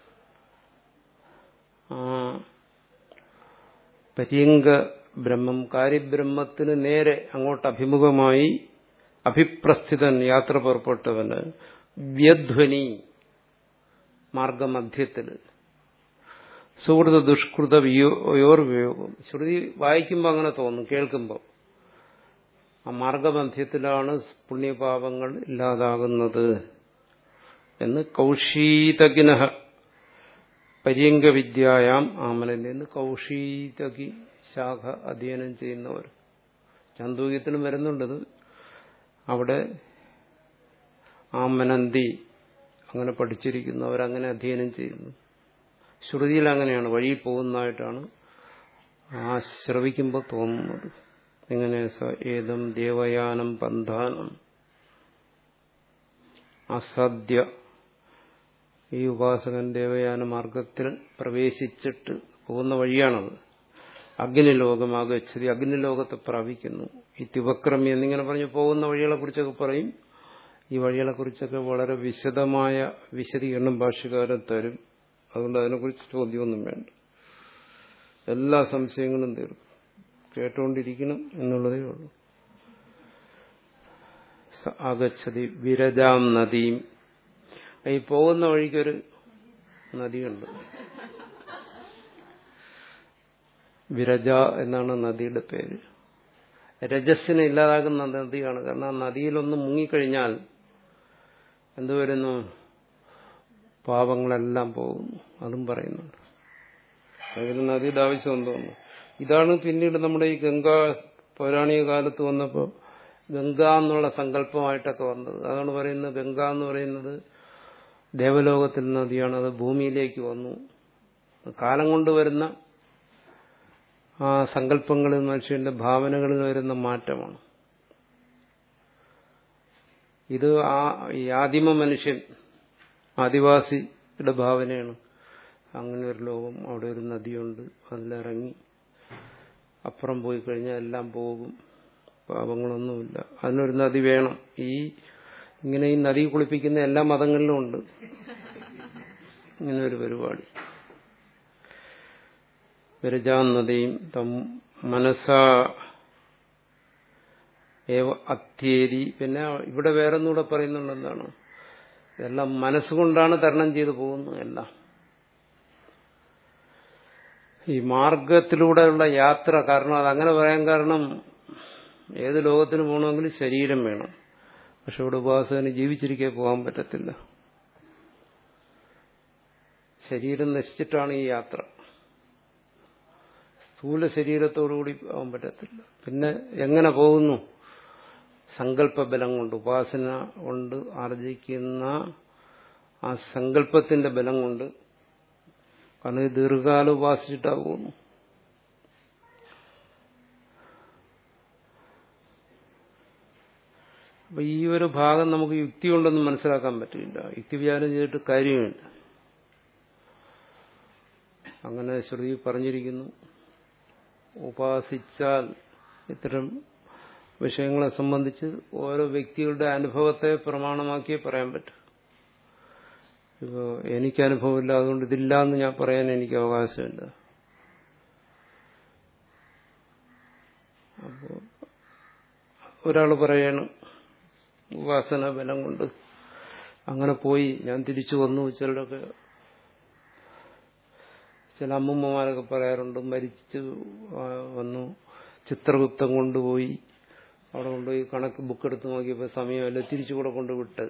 പര്യങ്ക ബ്രഹ്മം കാര്യബ്രഹ്മത്തിന് നേരെ അങ്ങോട്ട് അഭിമുഖമായി അഭിപ്രസ്ഥിതൻ യാത്ര പുറപ്പെട്ടവന് വ്യധ്വനി മാർഗമധ്യത്തിൽ സുഹൃത ദുഷ്കൃത വിയോർ വിയോഗം ശ്രുതി വായിക്കുമ്പോൾ അങ്ങനെ തോന്നും കേൾക്കുമ്പോൾ ആ മാർഗമധ്യത്തിലാണ് പുണ്യപാപങ്ങൾ ഇല്ലാതാകുന്നത് എന്ന് കൗശീതകിന പര്യങ്കവിദ്യായാം ആമനൻ എന്ന് കൗശീതകി ശാഖ അധ്യയനം ചെയ്യുന്നവർ ചാന്തോക്യത്തിനും വരുന്നുണ്ടത് അവിടെ ആമനന്തി അങ്ങനെ പഠിച്ചിരിക്കുന്നവരങ്ങനെ അധ്യയനം ചെയ്യുന്നു ശ്രുതിയിൽ അങ്ങനെയാണ് വഴി പോകുന്നതായിട്ടാണ് ആ ശ്രവിക്കുമ്പോൾ തോന്നുന്നത് എങ്ങനെ സ ഏതം ദേവയാനം പന്ഥാനം അസദ്യ ഈ ഉപാസകൻ ദേവയാന മാർഗത്തിൽ പ്രവേശിച്ചിട്ട് പോകുന്ന വഴിയാണത് അഗ്നിലോകമാകച്ചതി അഗ്നിലോകത്തെ പ്രാപിക്കുന്നു ഈ തിവക്രമി എന്നിങ്ങനെ പറഞ്ഞ് പോകുന്ന വഴികളെ കുറിച്ചൊക്കെ പറയും ഈ വഴികളെ കുറിച്ചൊക്കെ വളരെ വിശദമായ വിശദീകരണം ഭാഷ്യകാരൻ തരും അതുകൊണ്ട് അതിനെക്കുറിച്ച് ചോദ്യമൊന്നും വേണ്ട എല്ലാ സംശയങ്ങളും തീർക്കും കേട്ടുകൊണ്ടിരിക്കണം എന്നുള്ളതേ ഉള്ളൂ ആഗച്ഛതി വിരജാം നദിയും ഈ പോകുന്ന വഴിക്കൊരു നദിയുണ്ട് വിരജ എന്നാണ് നദിയുടെ പേര് രജസ്സിനെ ഇല്ലാതാക്കുന്ന നദിയാണ് കാരണം ആ നദിയിലൊന്ന് മുങ്ങിക്കഴിഞ്ഞാൽ എന്തു വരുന്നു പാപങ്ങളെല്ലാം പോകുന്നു അതും പറയുന്നുണ്ട് അതിന് നദിയുടെ ആവശ്യം എന്തോന്നു ഇതാണ് പിന്നീട് നമ്മുടെ ഈ ഗംഗാ പൗരാണിക കാലത്ത് വന്നപ്പോൾ ഗംഗ എന്നുള്ള സങ്കല്പമായിട്ടൊക്കെ വന്നത് അതാണ് പറയുന്നത് ഗംഗ എന്ന് പറയുന്നത് ദേവലോകത്തിൽ നദിയാണ് അത് ഭൂമിയിലേക്ക് വന്നു കാലം കൊണ്ട് വരുന്ന ആ സങ്കല്പങ്ങളിൽ മനുഷ്യന്റെ ഭാവനകളിൽ വരുന്ന മാറ്റമാണ് ഇത് ആ ഈ ആദിമ മനുഷ്യൻ ആദിവാസിയുടെ ഭാവനയാണ് അങ്ങനെ ഒരു ലോകം അവിടെ ഒരു നദിയുണ്ട് അതിലിറങ്ങി അപ്പുറം പോയി കഴിഞ്ഞാൽ എല്ലാം പോകും പാപങ്ങളൊന്നുമില്ല അതിനൊരു നദി വേണം ഈ ഇങ്ങനെ ഈ നദി കുളിപ്പിക്കുന്ന എല്ലാ മതങ്ങളിലും ഉണ്ട് ഇങ്ങനെ ഒരു പരിപാടി വിരജാ നദിയും തം മനസ്സാ ഏവ അത്യേരി പിന്നെ ഇവിടെ വേറൊന്നുകൂടെ പറയുന്നുണ്ട് എന്താണ് എല്ലാം മനസ്സുകൊണ്ടാണ് തരണം ചെയ്തു പോകുന്നത് എല്ലാം ഈ മാർഗത്തിലൂടെയുള്ള യാത്ര കാരണം അതങ്ങനെ പറയാൻ കാരണം ഏത് ലോകത്തിന് പോകണമെങ്കിലും ശരീരം വേണം പക്ഷെ ഇവിടെ ഉപാസകന് ജീവിച്ചിരിക്കെ പോകാൻ പറ്റത്തില്ല ശരീരം നശിച്ചിട്ടാണ് ഈ യാത്ര സ്ഥൂല ശരീരത്തോടുകൂടി പോകാൻ പറ്റത്തില്ല പിന്നെ എങ്ങനെ പോകുന്നു സങ്കല്പബലം കൊണ്ട് ഉപാസന കൊണ്ട് ആർജിക്കുന്ന ആ സങ്കല്പത്തിന്റെ ബലം കൊണ്ട് കാരണം ഇത് ദീർഘകാലം ഉപാസിച്ചിട്ടാ പോകുന്നു അപ്പൊ ഈ ഒരു ഭാഗം നമുക്ക് യുക്തി കൊണ്ടൊന്നും മനസ്സിലാക്കാൻ പറ്റില്ല യുക്തി വിചാരം ചെയ്തിട്ട് കാര്യമില്ല അങ്ങനെ ശ്രുതി പറഞ്ഞിരിക്കുന്നു ഉപാസിച്ചാൽ ഇത്തരം വിഷയങ്ങളെ സംബന്ധിച്ച് ഓരോ വ്യക്തികളുടെ അനുഭവത്തെ പ്രമാണമാക്കിയേ പറയാൻ പറ്റും ഇപ്പോൾ എനിക്ക് അനുഭവമില്ല അതുകൊണ്ട് ഇതില്ല എന്ന് ഞാൻ പറയാൻ എനിക്ക് അവകാശമില്ല അപ്പോൾ ഒരാൾ പറയണം ഉപാസന ബലം കൊണ്ട് അങ്ങനെ പോയി ഞാൻ തിരിച്ചു വന്നു ചിലരൊക്കെ ചില അമ്മൂമ്മമാരൊക്കെ പറയാറുണ്ട് മരിച്ചു വന്നു ചിത്രഗുപ്തം കൊണ്ടുപോയി അവിടെ കൊണ്ടുപോയി കണക്ക് ബുക്ക് എടുത്ത് നോക്കിയപ്പോൾ സമയമല്ല തിരിച്ചു കൂടെ കൊണ്ടുവിട്ട്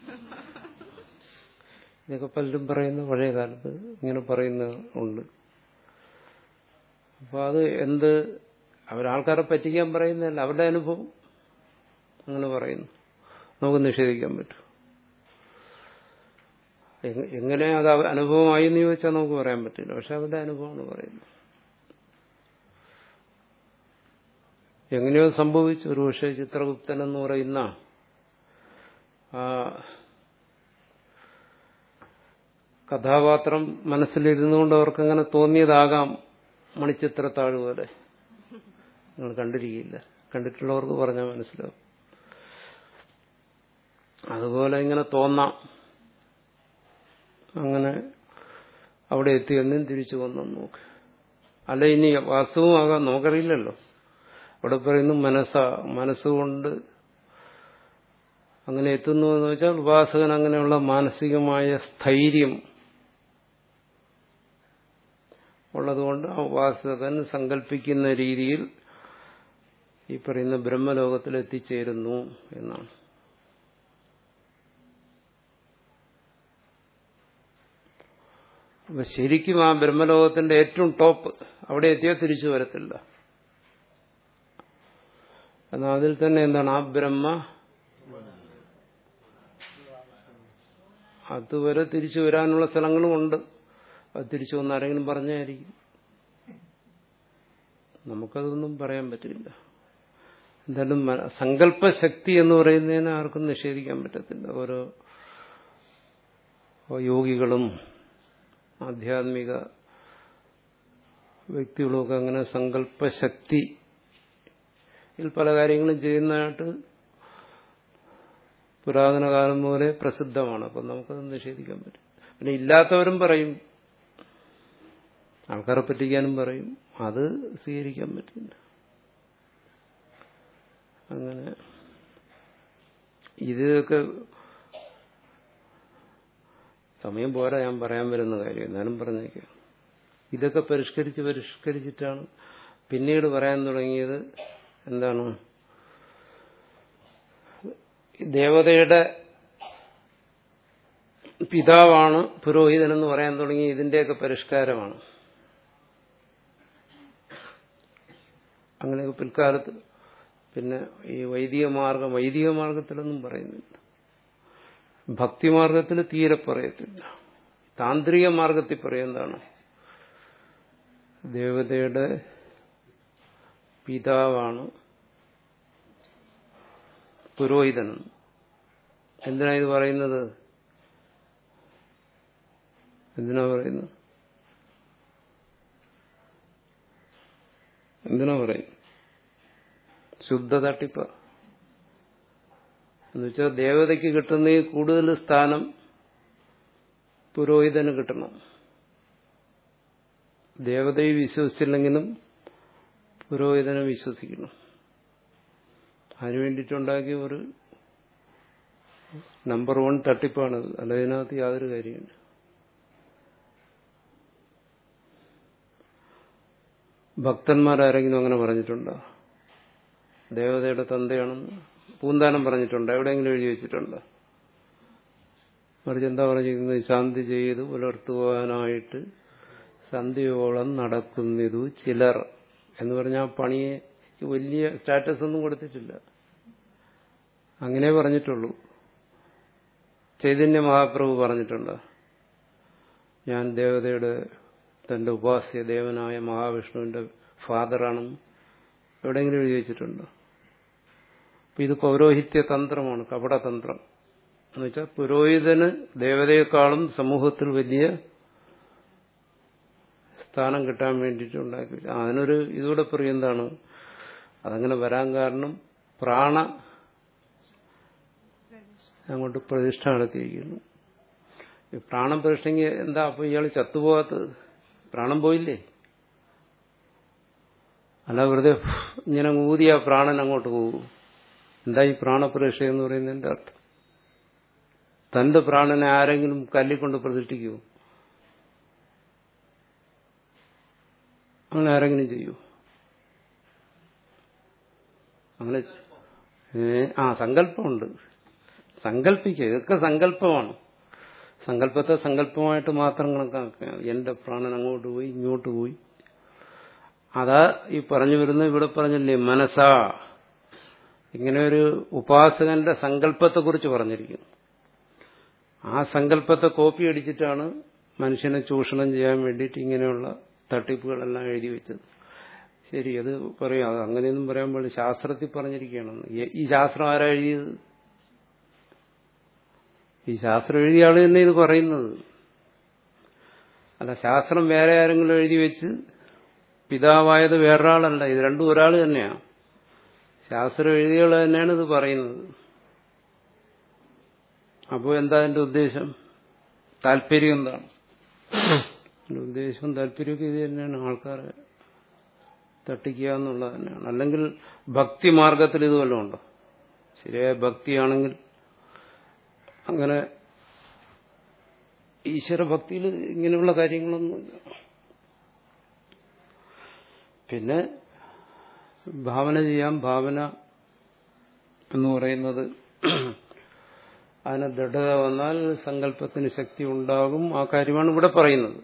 ഇതൊക്കെ പലരും പറയുന്ന പഴയ കാലത്ത് ഇങ്ങനെ പറയുന്ന ഉണ്ട് അപ്പോൾ അത് എന്ത് അവരാൾക്കാരെ പറ്റിക്കാൻ പറയുന്നതല്ല അവരുടെ അനുഭവം അങ്ങനെ പറയുന്നു നമുക്ക് നിഷേധിക്കാൻ പറ്റും എങ്ങനെ അത് അനുഭവമായി എന്ന് ചോദിച്ചാൽ നമുക്ക് പറയാൻ പറ്റില്ല പക്ഷെ അവരുടെ അനുഭവമാണ് പറയുന്നത് എങ്ങനെയോ സംഭവിച്ചു ഒരു പക്ഷേ ചിത്രഗുപ്തൻ എന്ന് പറയുന്ന ആ കഥാപാത്രം മനസ്സിലിരുന്നുകൊണ്ട് അവർക്കങ്ങനെ തോന്നിയതാകാം മണിച്ചിത്രത്താഴ് പോലെ നിങ്ങൾ കണ്ടിരിക്കില്ല കണ്ടിട്ടുള്ളവർക്ക് പറഞ്ഞാൽ മനസ്സിലാവും അതുപോലെ ഇങ്ങനെ തോന്നാം അങ്ങനെ അവിടെ എത്തിയെന്നും തിരിച്ചു വന്നു നോക്ക് അല്ല ഇനി വാസ്തവമാകാം നോക്കറിയില്ലല്ലോ അവിടെ പറയുന്നു മനസ്സ മനസ്സുകൊണ്ട് അങ്ങനെ എത്തുന്നു എന്ന് വെച്ചാൽ ഉപാസകൻ അങ്ങനെയുള്ള മാനസികമായ സ്ഥൈര്യം ഉള്ളതുകൊണ്ട് ആ ഉപാസകൻ സങ്കല്പിക്കുന്ന രീതിയിൽ ഈ പറയുന്ന ബ്രഹ്മലോകത്തിൽ എത്തിച്ചേരുന്നു എന്നാണ് അപ്പൊ ശരിക്കും ആ ബ്രഹ്മലോകത്തിന്റെ ഏറ്റവും ടോപ്പ് അവിടെ എത്തിയാൽ തിരിച്ചു വരത്തില്ല എന്നാൽ അതിൽ തന്നെ എന്താണ് ആ ബ്രഹ്മ അതുവരെ തിരിച്ചു വരാനുള്ള സ്ഥലങ്ങളും ഉണ്ട് അത് തിരിച്ചു വന്ന് ആരെങ്കിലും പറഞ്ഞായിരിക്കും നമുക്കതൊന്നും പറയാൻ പറ്റില്ല എന്തായാലും സങ്കല്പശക്തി എന്ന് പറയുന്നതിനെ ആർക്കും നിഷേധിക്കാൻ പറ്റത്തില്ല ഓരോ യോഗികളും ആധ്യാത്മിക വ്യക്തികളുമൊക്കെ അങ്ങനെ സങ്കല്പശക്തി പല കാര്യങ്ങളും ചെയ്യുന്നതായിട്ട് പുരാതന കാലം പോലെ പ്രസിദ്ധമാണ് അപ്പം നമുക്കത് നിഷേധിക്കാൻ പറ്റും പിന്നെ ഇല്ലാത്തവരും പറയും ആൾക്കാരെ പറ്റിക്കാനും പറയും അത് സ്വീകരിക്കാൻ പറ്റില്ല അങ്ങനെ ഇതൊക്കെ സമയം പോരാ ഞാൻ പറയാൻ വരുന്ന കാര്യം എന്നാലും പറഞ്ഞേക്കാം ഇതൊക്കെ പരിഷ്കരിച്ച് പരിഷ്കരിച്ചിട്ടാണ് പിന്നീട് പറയാൻ തുടങ്ങിയത് എന്താണ് ദേവതയുടെ പിതാവാണ് പുരോഹിതൻ എന്ന് പറയാൻ തുടങ്ങി ഇതിന്റെയൊക്കെ പരിഷ്കാരമാണ് അങ്ങനെയൊക്കെ പിൽക്കാലത്ത് പിന്നെ ഈ വൈദിക മാർഗം വൈദിക മാർഗത്തിലൊന്നും പറയുന്നില്ല ഭക്തിമാർഗത്തിൽ തീരെ പറയത്തില്ല താന്ത്രിക മാർഗത്തിൽ പറയുന്നതാണ് ദേവതയുടെ പിതാവാണ് പുരോഹിതനെന്ന് എന്തിനാ ഇത് പറയുന്നത് എന്തിനാ പറയുന്നത് എന്തിനാ പറയുന്നത് ശുദ്ധ തട്ടിപ്പ എന്നുവെച്ചാൽ ദേവതയ്ക്ക് കിട്ടുന്ന ഈ കൂടുതൽ സ്ഥാനം പുരോഹിതന് കിട്ടണം ദേവതയെ വിശ്വസിച്ചില്ലെങ്കിലും പുരോഹിതനെ വിശ്വസിക്കണം അതിനു വേണ്ടിയിട്ടുണ്ടാക്കിയ ഒരു നമ്പർ വൺ തട്ടിപ്പാണത് അല്ല ഇതിനകത്ത് യാതൊരു കാര്യമില്ല ഭക്തന്മാരാരെങ്കിലും അങ്ങനെ പറഞ്ഞിട്ടുണ്ടോ ദേവതയുടെ തന്തയാണെന്ന് പൂന്താനം പറഞ്ഞിട്ടുണ്ടോ എവിടെയെങ്കിലും എഴുതി വെച്ചിട്ടുണ്ടോ മറിച്ച് എന്താ പറഞ്ഞിരിക്കുന്നത് ശാന്തി ചെയ്ത് പുലർത്തുവാനായിട്ട് സന്ധ്യയോളം നടക്കുന്നിതു ചിലർ എന്ന് പറഞ്ഞാൽ പണിയെ വലിയ സ്റ്റാറ്റസ് ഒന്നും കൊടുത്തിട്ടില്ല അങ്ങനെ പറഞ്ഞിട്ടുള്ളൂ ചൈതന്യ മഹാപ്രഭു പറഞ്ഞിട്ടുണ്ട് ഞാൻ ദേവതയുടെ തന്റെ ഉപാസ്യ ദേവനായ മഹാവിഷ്ണുവിന്റെ ഫാദറാണെന്ന് എവിടെയെങ്കിലും എഴുതി വെച്ചിട്ടുണ്ടോ അപ്പൊ ഇത് പൗരോഹിത്യ തന്ത്രമാണ് കപടതന്ത്രം എന്ന് വെച്ചാൽ പുരോഹിതന് ദേവതയെക്കാളും സമൂഹത്തിൽ വലിയ സ്ഥാനം കിട്ടാൻ വേണ്ടിയിട്ട് ഉണ്ടാക്കി വെച്ച- അതിനൊരു ഇതുകൂടെ പറയും എന്താണ് അതങ്ങനെ വരാൻ കാരണം പ്രാണ അങ്ങോട്ട് പ്രതിഷ്ഠ നടത്തിയിരിക്കുന്നു ഈ പ്രാണം പ്രതിഷ്ഠയ്ക്ക് എന്താ അപ്പൊ ഇയാൾ ചത്തുപോകാത്തത് പ്രാണം പോയില്ലേ അല്ല വെറുതെ ഇങ്ങനെ ഊതിയ പ്രാണൻ അങ്ങോട്ട് പോകും എന്താ ഈ പ്രാണപ്രതിഷ്ഠ എന്ന് പറയുന്നതിന്റെ അർത്ഥം തന്റെ പ്രാണനെ ആരെങ്കിലും കല്ലിക്കൊണ്ട് പ്രതിഷ്ഠിക്കുമോ അങ്ങനെ ആരെങ്കിലും ചെയ്യൂ അങ്ങനെ ഏ ആ സങ്കല്പമുണ്ട് സങ്കല്പിക്കുക ഇതൊക്കെ സങ്കല്പമാണ് സങ്കല്പത്തെ സങ്കല്പമായിട്ട് മാത്രം കണക്കാക്കുക എന്റെ പ്രാണൻ അങ്ങോട്ട് പോയി ഇങ്ങോട്ട് പോയി അതാ ഈ പറഞ്ഞു വരുന്ന ഇവിടെ പറഞ്ഞില്ലേ മനസ്സാ ഇങ്ങനെ ഒരു ഉപാസകന്റെ സങ്കല്പത്തെക്കുറിച്ച് പറഞ്ഞിരിക്കുന്നു ആ സങ്കല്പത്തെ കോപ്പി അടിച്ചിട്ടാണ് മനുഷ്യനെ ചൂഷണം ചെയ്യാൻ വേണ്ടിയിട്ട് ഇങ്ങനെയുള്ള തട്ടിപ്പുകളെല്ലാം എഴുതി വെച്ചത് ശരി അത് പറയാം അത് അങ്ങനെയൊന്നും പറയാൻ പാടില്ല ശാസ്ത്രത്തിൽ പറഞ്ഞിരിക്കുകയാണെന്ന് ഈ- ഈ ശാസ്ത്രം ആരാ എഴുതിയത് ഈ ശാസ്ത്രം എഴുതിയ ആള് തന്നെ ഇത് പറയുന്നത് അല്ല ശാസ്ത്രം വേറെ ആരെങ്കിലും എഴുതി വെച്ച് പിതാവായത് വേറൊരാളല്ല ഇത് രണ്ടും ഒരാൾ തന്നെയാണ് ശാസ്ത്രം എഴുതിയാൾ തന്നെയാണ് ഇത് പറയുന്നത് അപ്പോൾ എന്താ എന്റെ ഉദ്ദേശം താല്പര്യം എന്താണ് എന്റെ ഉദ്ദേശവും താല്പര്യമൊക്കെ ഇത് തന്നെയാണ് ആൾക്കാരെ തട്ടിക്കുക എന്നുള്ളത് തന്നെയാണ് അല്ലെങ്കിൽ ഭക്തി മാർഗത്തിൽ ഇത് വല്ലതും ഉണ്ടോ ശരിയായ ഭക്തിയാണെങ്കിൽ അങ്ങനെ ഈശ്വരഭക്തിയിൽ ഇങ്ങനെയുള്ള കാര്യങ്ങളൊന്നുമില്ല പിന്നെ ഭാവന ചെയ്യാം ഭാവന എന്ന് പറയുന്നത് അതിന് ദൃഢത വന്നാൽ സങ്കല്പത്തിന് ശക്തി ഉണ്ടാകും ആ കാര്യമാണ് ഇവിടെ പറയുന്നത്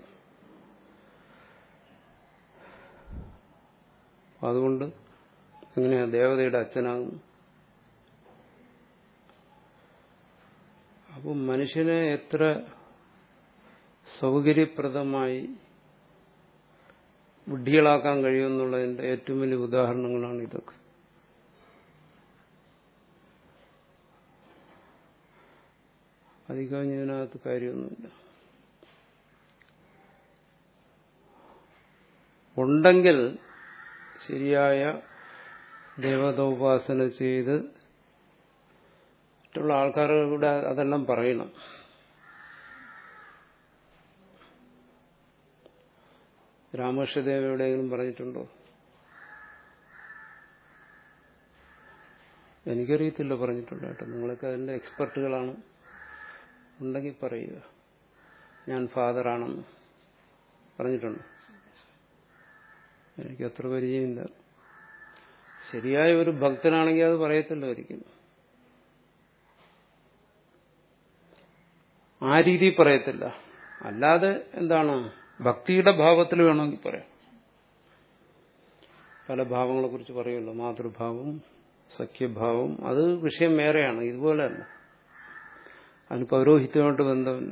അതുകൊണ്ട് എങ്ങനെയാ ദേവതയുടെ അച്ഛനാകും അപ്പം മനുഷ്യനെ എത്ര സൗകര്യപ്രദമായി വിഡ്ഢികളാക്കാൻ കഴിയുമെന്നുള്ളതിന്റെ ഏറ്റവും വലിയ ഉദാഹരണങ്ങളാണ് ഇതൊക്കെ അധികം ഇതിനകത്ത് കാര്യമൊന്നുമില്ല ഉണ്ടെങ്കിൽ ശരിയായ ദേവതോപാസന ചെയ്ത് മറ്റുള്ള ആൾക്കാരുടെ അതെല്ലാം പറയണം രാമകൃഷ്ണദേവ എവിടെയെങ്കിലും പറഞ്ഞിട്ടുണ്ടോ എനിക്കറിയത്തില്ല പറഞ്ഞിട്ടുണ്ടോ കേട്ടോ നിങ്ങളൊക്കെ അതിന്റെ എക്സ്പെർട്ടുകളാണ് ഉണ്ടെങ്കിൽ പറയുക ഞാൻ ഫാദറാണെന്ന് പറഞ്ഞിട്ടുണ്ട് എനിക്ക് അത്ര പരിചയമില്ല ശരിയായ ഒരു ഭക്തനാണെങ്കിൽ അത് പറയത്തില്ല ഒരിക്കലും ആ രീതിയിൽ പറയത്തില്ല അല്ലാതെ എന്താണ് ഭക്തിയുടെ ഭാവത്തിൽ വേണമെങ്കിൽ പറയാം പല ഭാവങ്ങളെ കുറിച്ച് പറയുമല്ലോ മാതൃഭാവം സഖ്യഭാവം അത് വിഷയം വേറെയാണ് ഇതുപോലെയല്ല അതിന് പൗരോഹിത്യമായിട്ട് ബന്ധമില്ല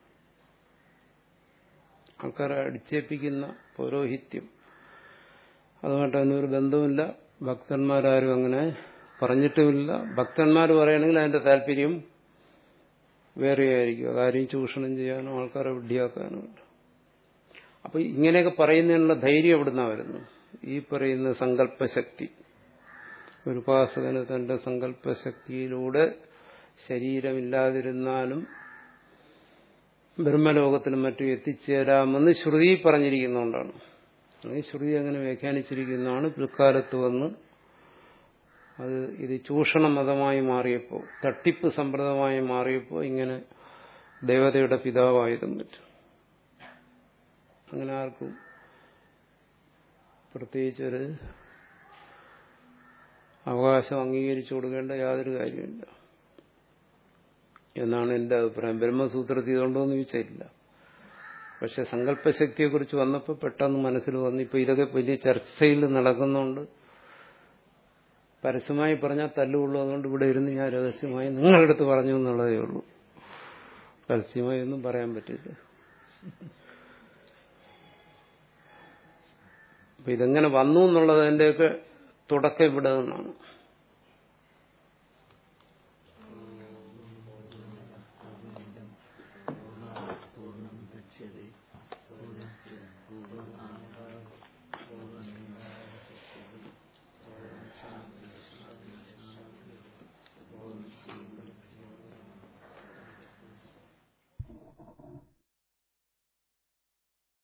ആൾക്കാരെ അടിച്ചേൽപ്പിക്കുന്ന പൗരോഹിത്യം അതുമായിട്ട് അതിനൊരു ബന്ധമില്ല ഭക്തന്മാരാരും അങ്ങനെ പറഞ്ഞിട്ടുമില്ല ഭക്തന്മാർ പറയുകയാണെങ്കിൽ അതിന്റെ താല്പര്യം വേറെയായിരിക്കും അതാരെയും ചൂഷണം ചെയ്യാനോ ആൾക്കാരെ വിഡ്ഢിയാക്കാനോ ഇല്ല അപ്പൊ ഇങ്ങനെയൊക്കെ പറയുന്നതിനുള്ള ധൈര്യം എവിടുന്നാ വരുന്നു ഈ പറയുന്ന സങ്കല്പശക്തി ഒരു ഉപാസകന് തന്റെ സങ്കല്പശക്തിയിലൂടെ ശരീരമില്ലാതിരുന്നാലും ബ്രഹ്മലോകത്തിലും മറ്റും എത്തിച്ചേരാമെന്ന് ശ്രുതി പറഞ്ഞിരിക്കുന്നതുകൊണ്ടാണ് ഈ ശ്രുതി അങ്ങനെ വ്യാഖ്യാനിച്ചിരിക്കുന്നതാണ് പിൽക്കാലത്ത് വന്ന് അത് ഇത് ചൂഷണ മതമായി മാറിയപ്പോൾ തട്ടിപ്പ് സമ്പ്രദമായി മാറിയപ്പോൾ ഇങ്ങനെ ദേവതയുടെ പിതാവായതും പറ്റും അങ്ങനെ ആർക്കും പ്രത്യേകിച്ചൊരു അവകാശം അംഗീകരിച്ചു കൊടുക്കേണ്ട യാതൊരു കാര്യമില്ല എന്നാണ് എന്റെ അഭിപ്രായം ബ്രഹ്മസൂത്രത്തിൽ ഇതുകൊണ്ടോന്ന് ചോദിച്ചില്ല പക്ഷെ സങ്കല്പശക്തിയെക്കുറിച്ച് വന്നപ്പോൾ പെട്ടെന്ന് മനസ്സിൽ വന്നു ഇപ്പൊ ഇതൊക്കെ വലിയ ചർച്ചയിൽ നടക്കുന്നുണ്ട് പരസ്യമായി പറഞ്ഞാൽ തല്ലുള്ളൂ അതുകൊണ്ട് ഇവിടെ ഇരുന്ന് ഞാൻ രഹസ്യമായി നിങ്ങളുടെ അടുത്ത് പറഞ്ഞു എന്നുള്ളതേ ഉള്ളൂ പരസ്യമായി ഒന്നും പറയാൻ പറ്റില്ല അപ്പൊ ഇതെങ്ങനെ വന്നു എന്നുള്ളത് അതിന്റെയൊക്കെ തുടക്കം ഇവിടെ നിന്നാണ്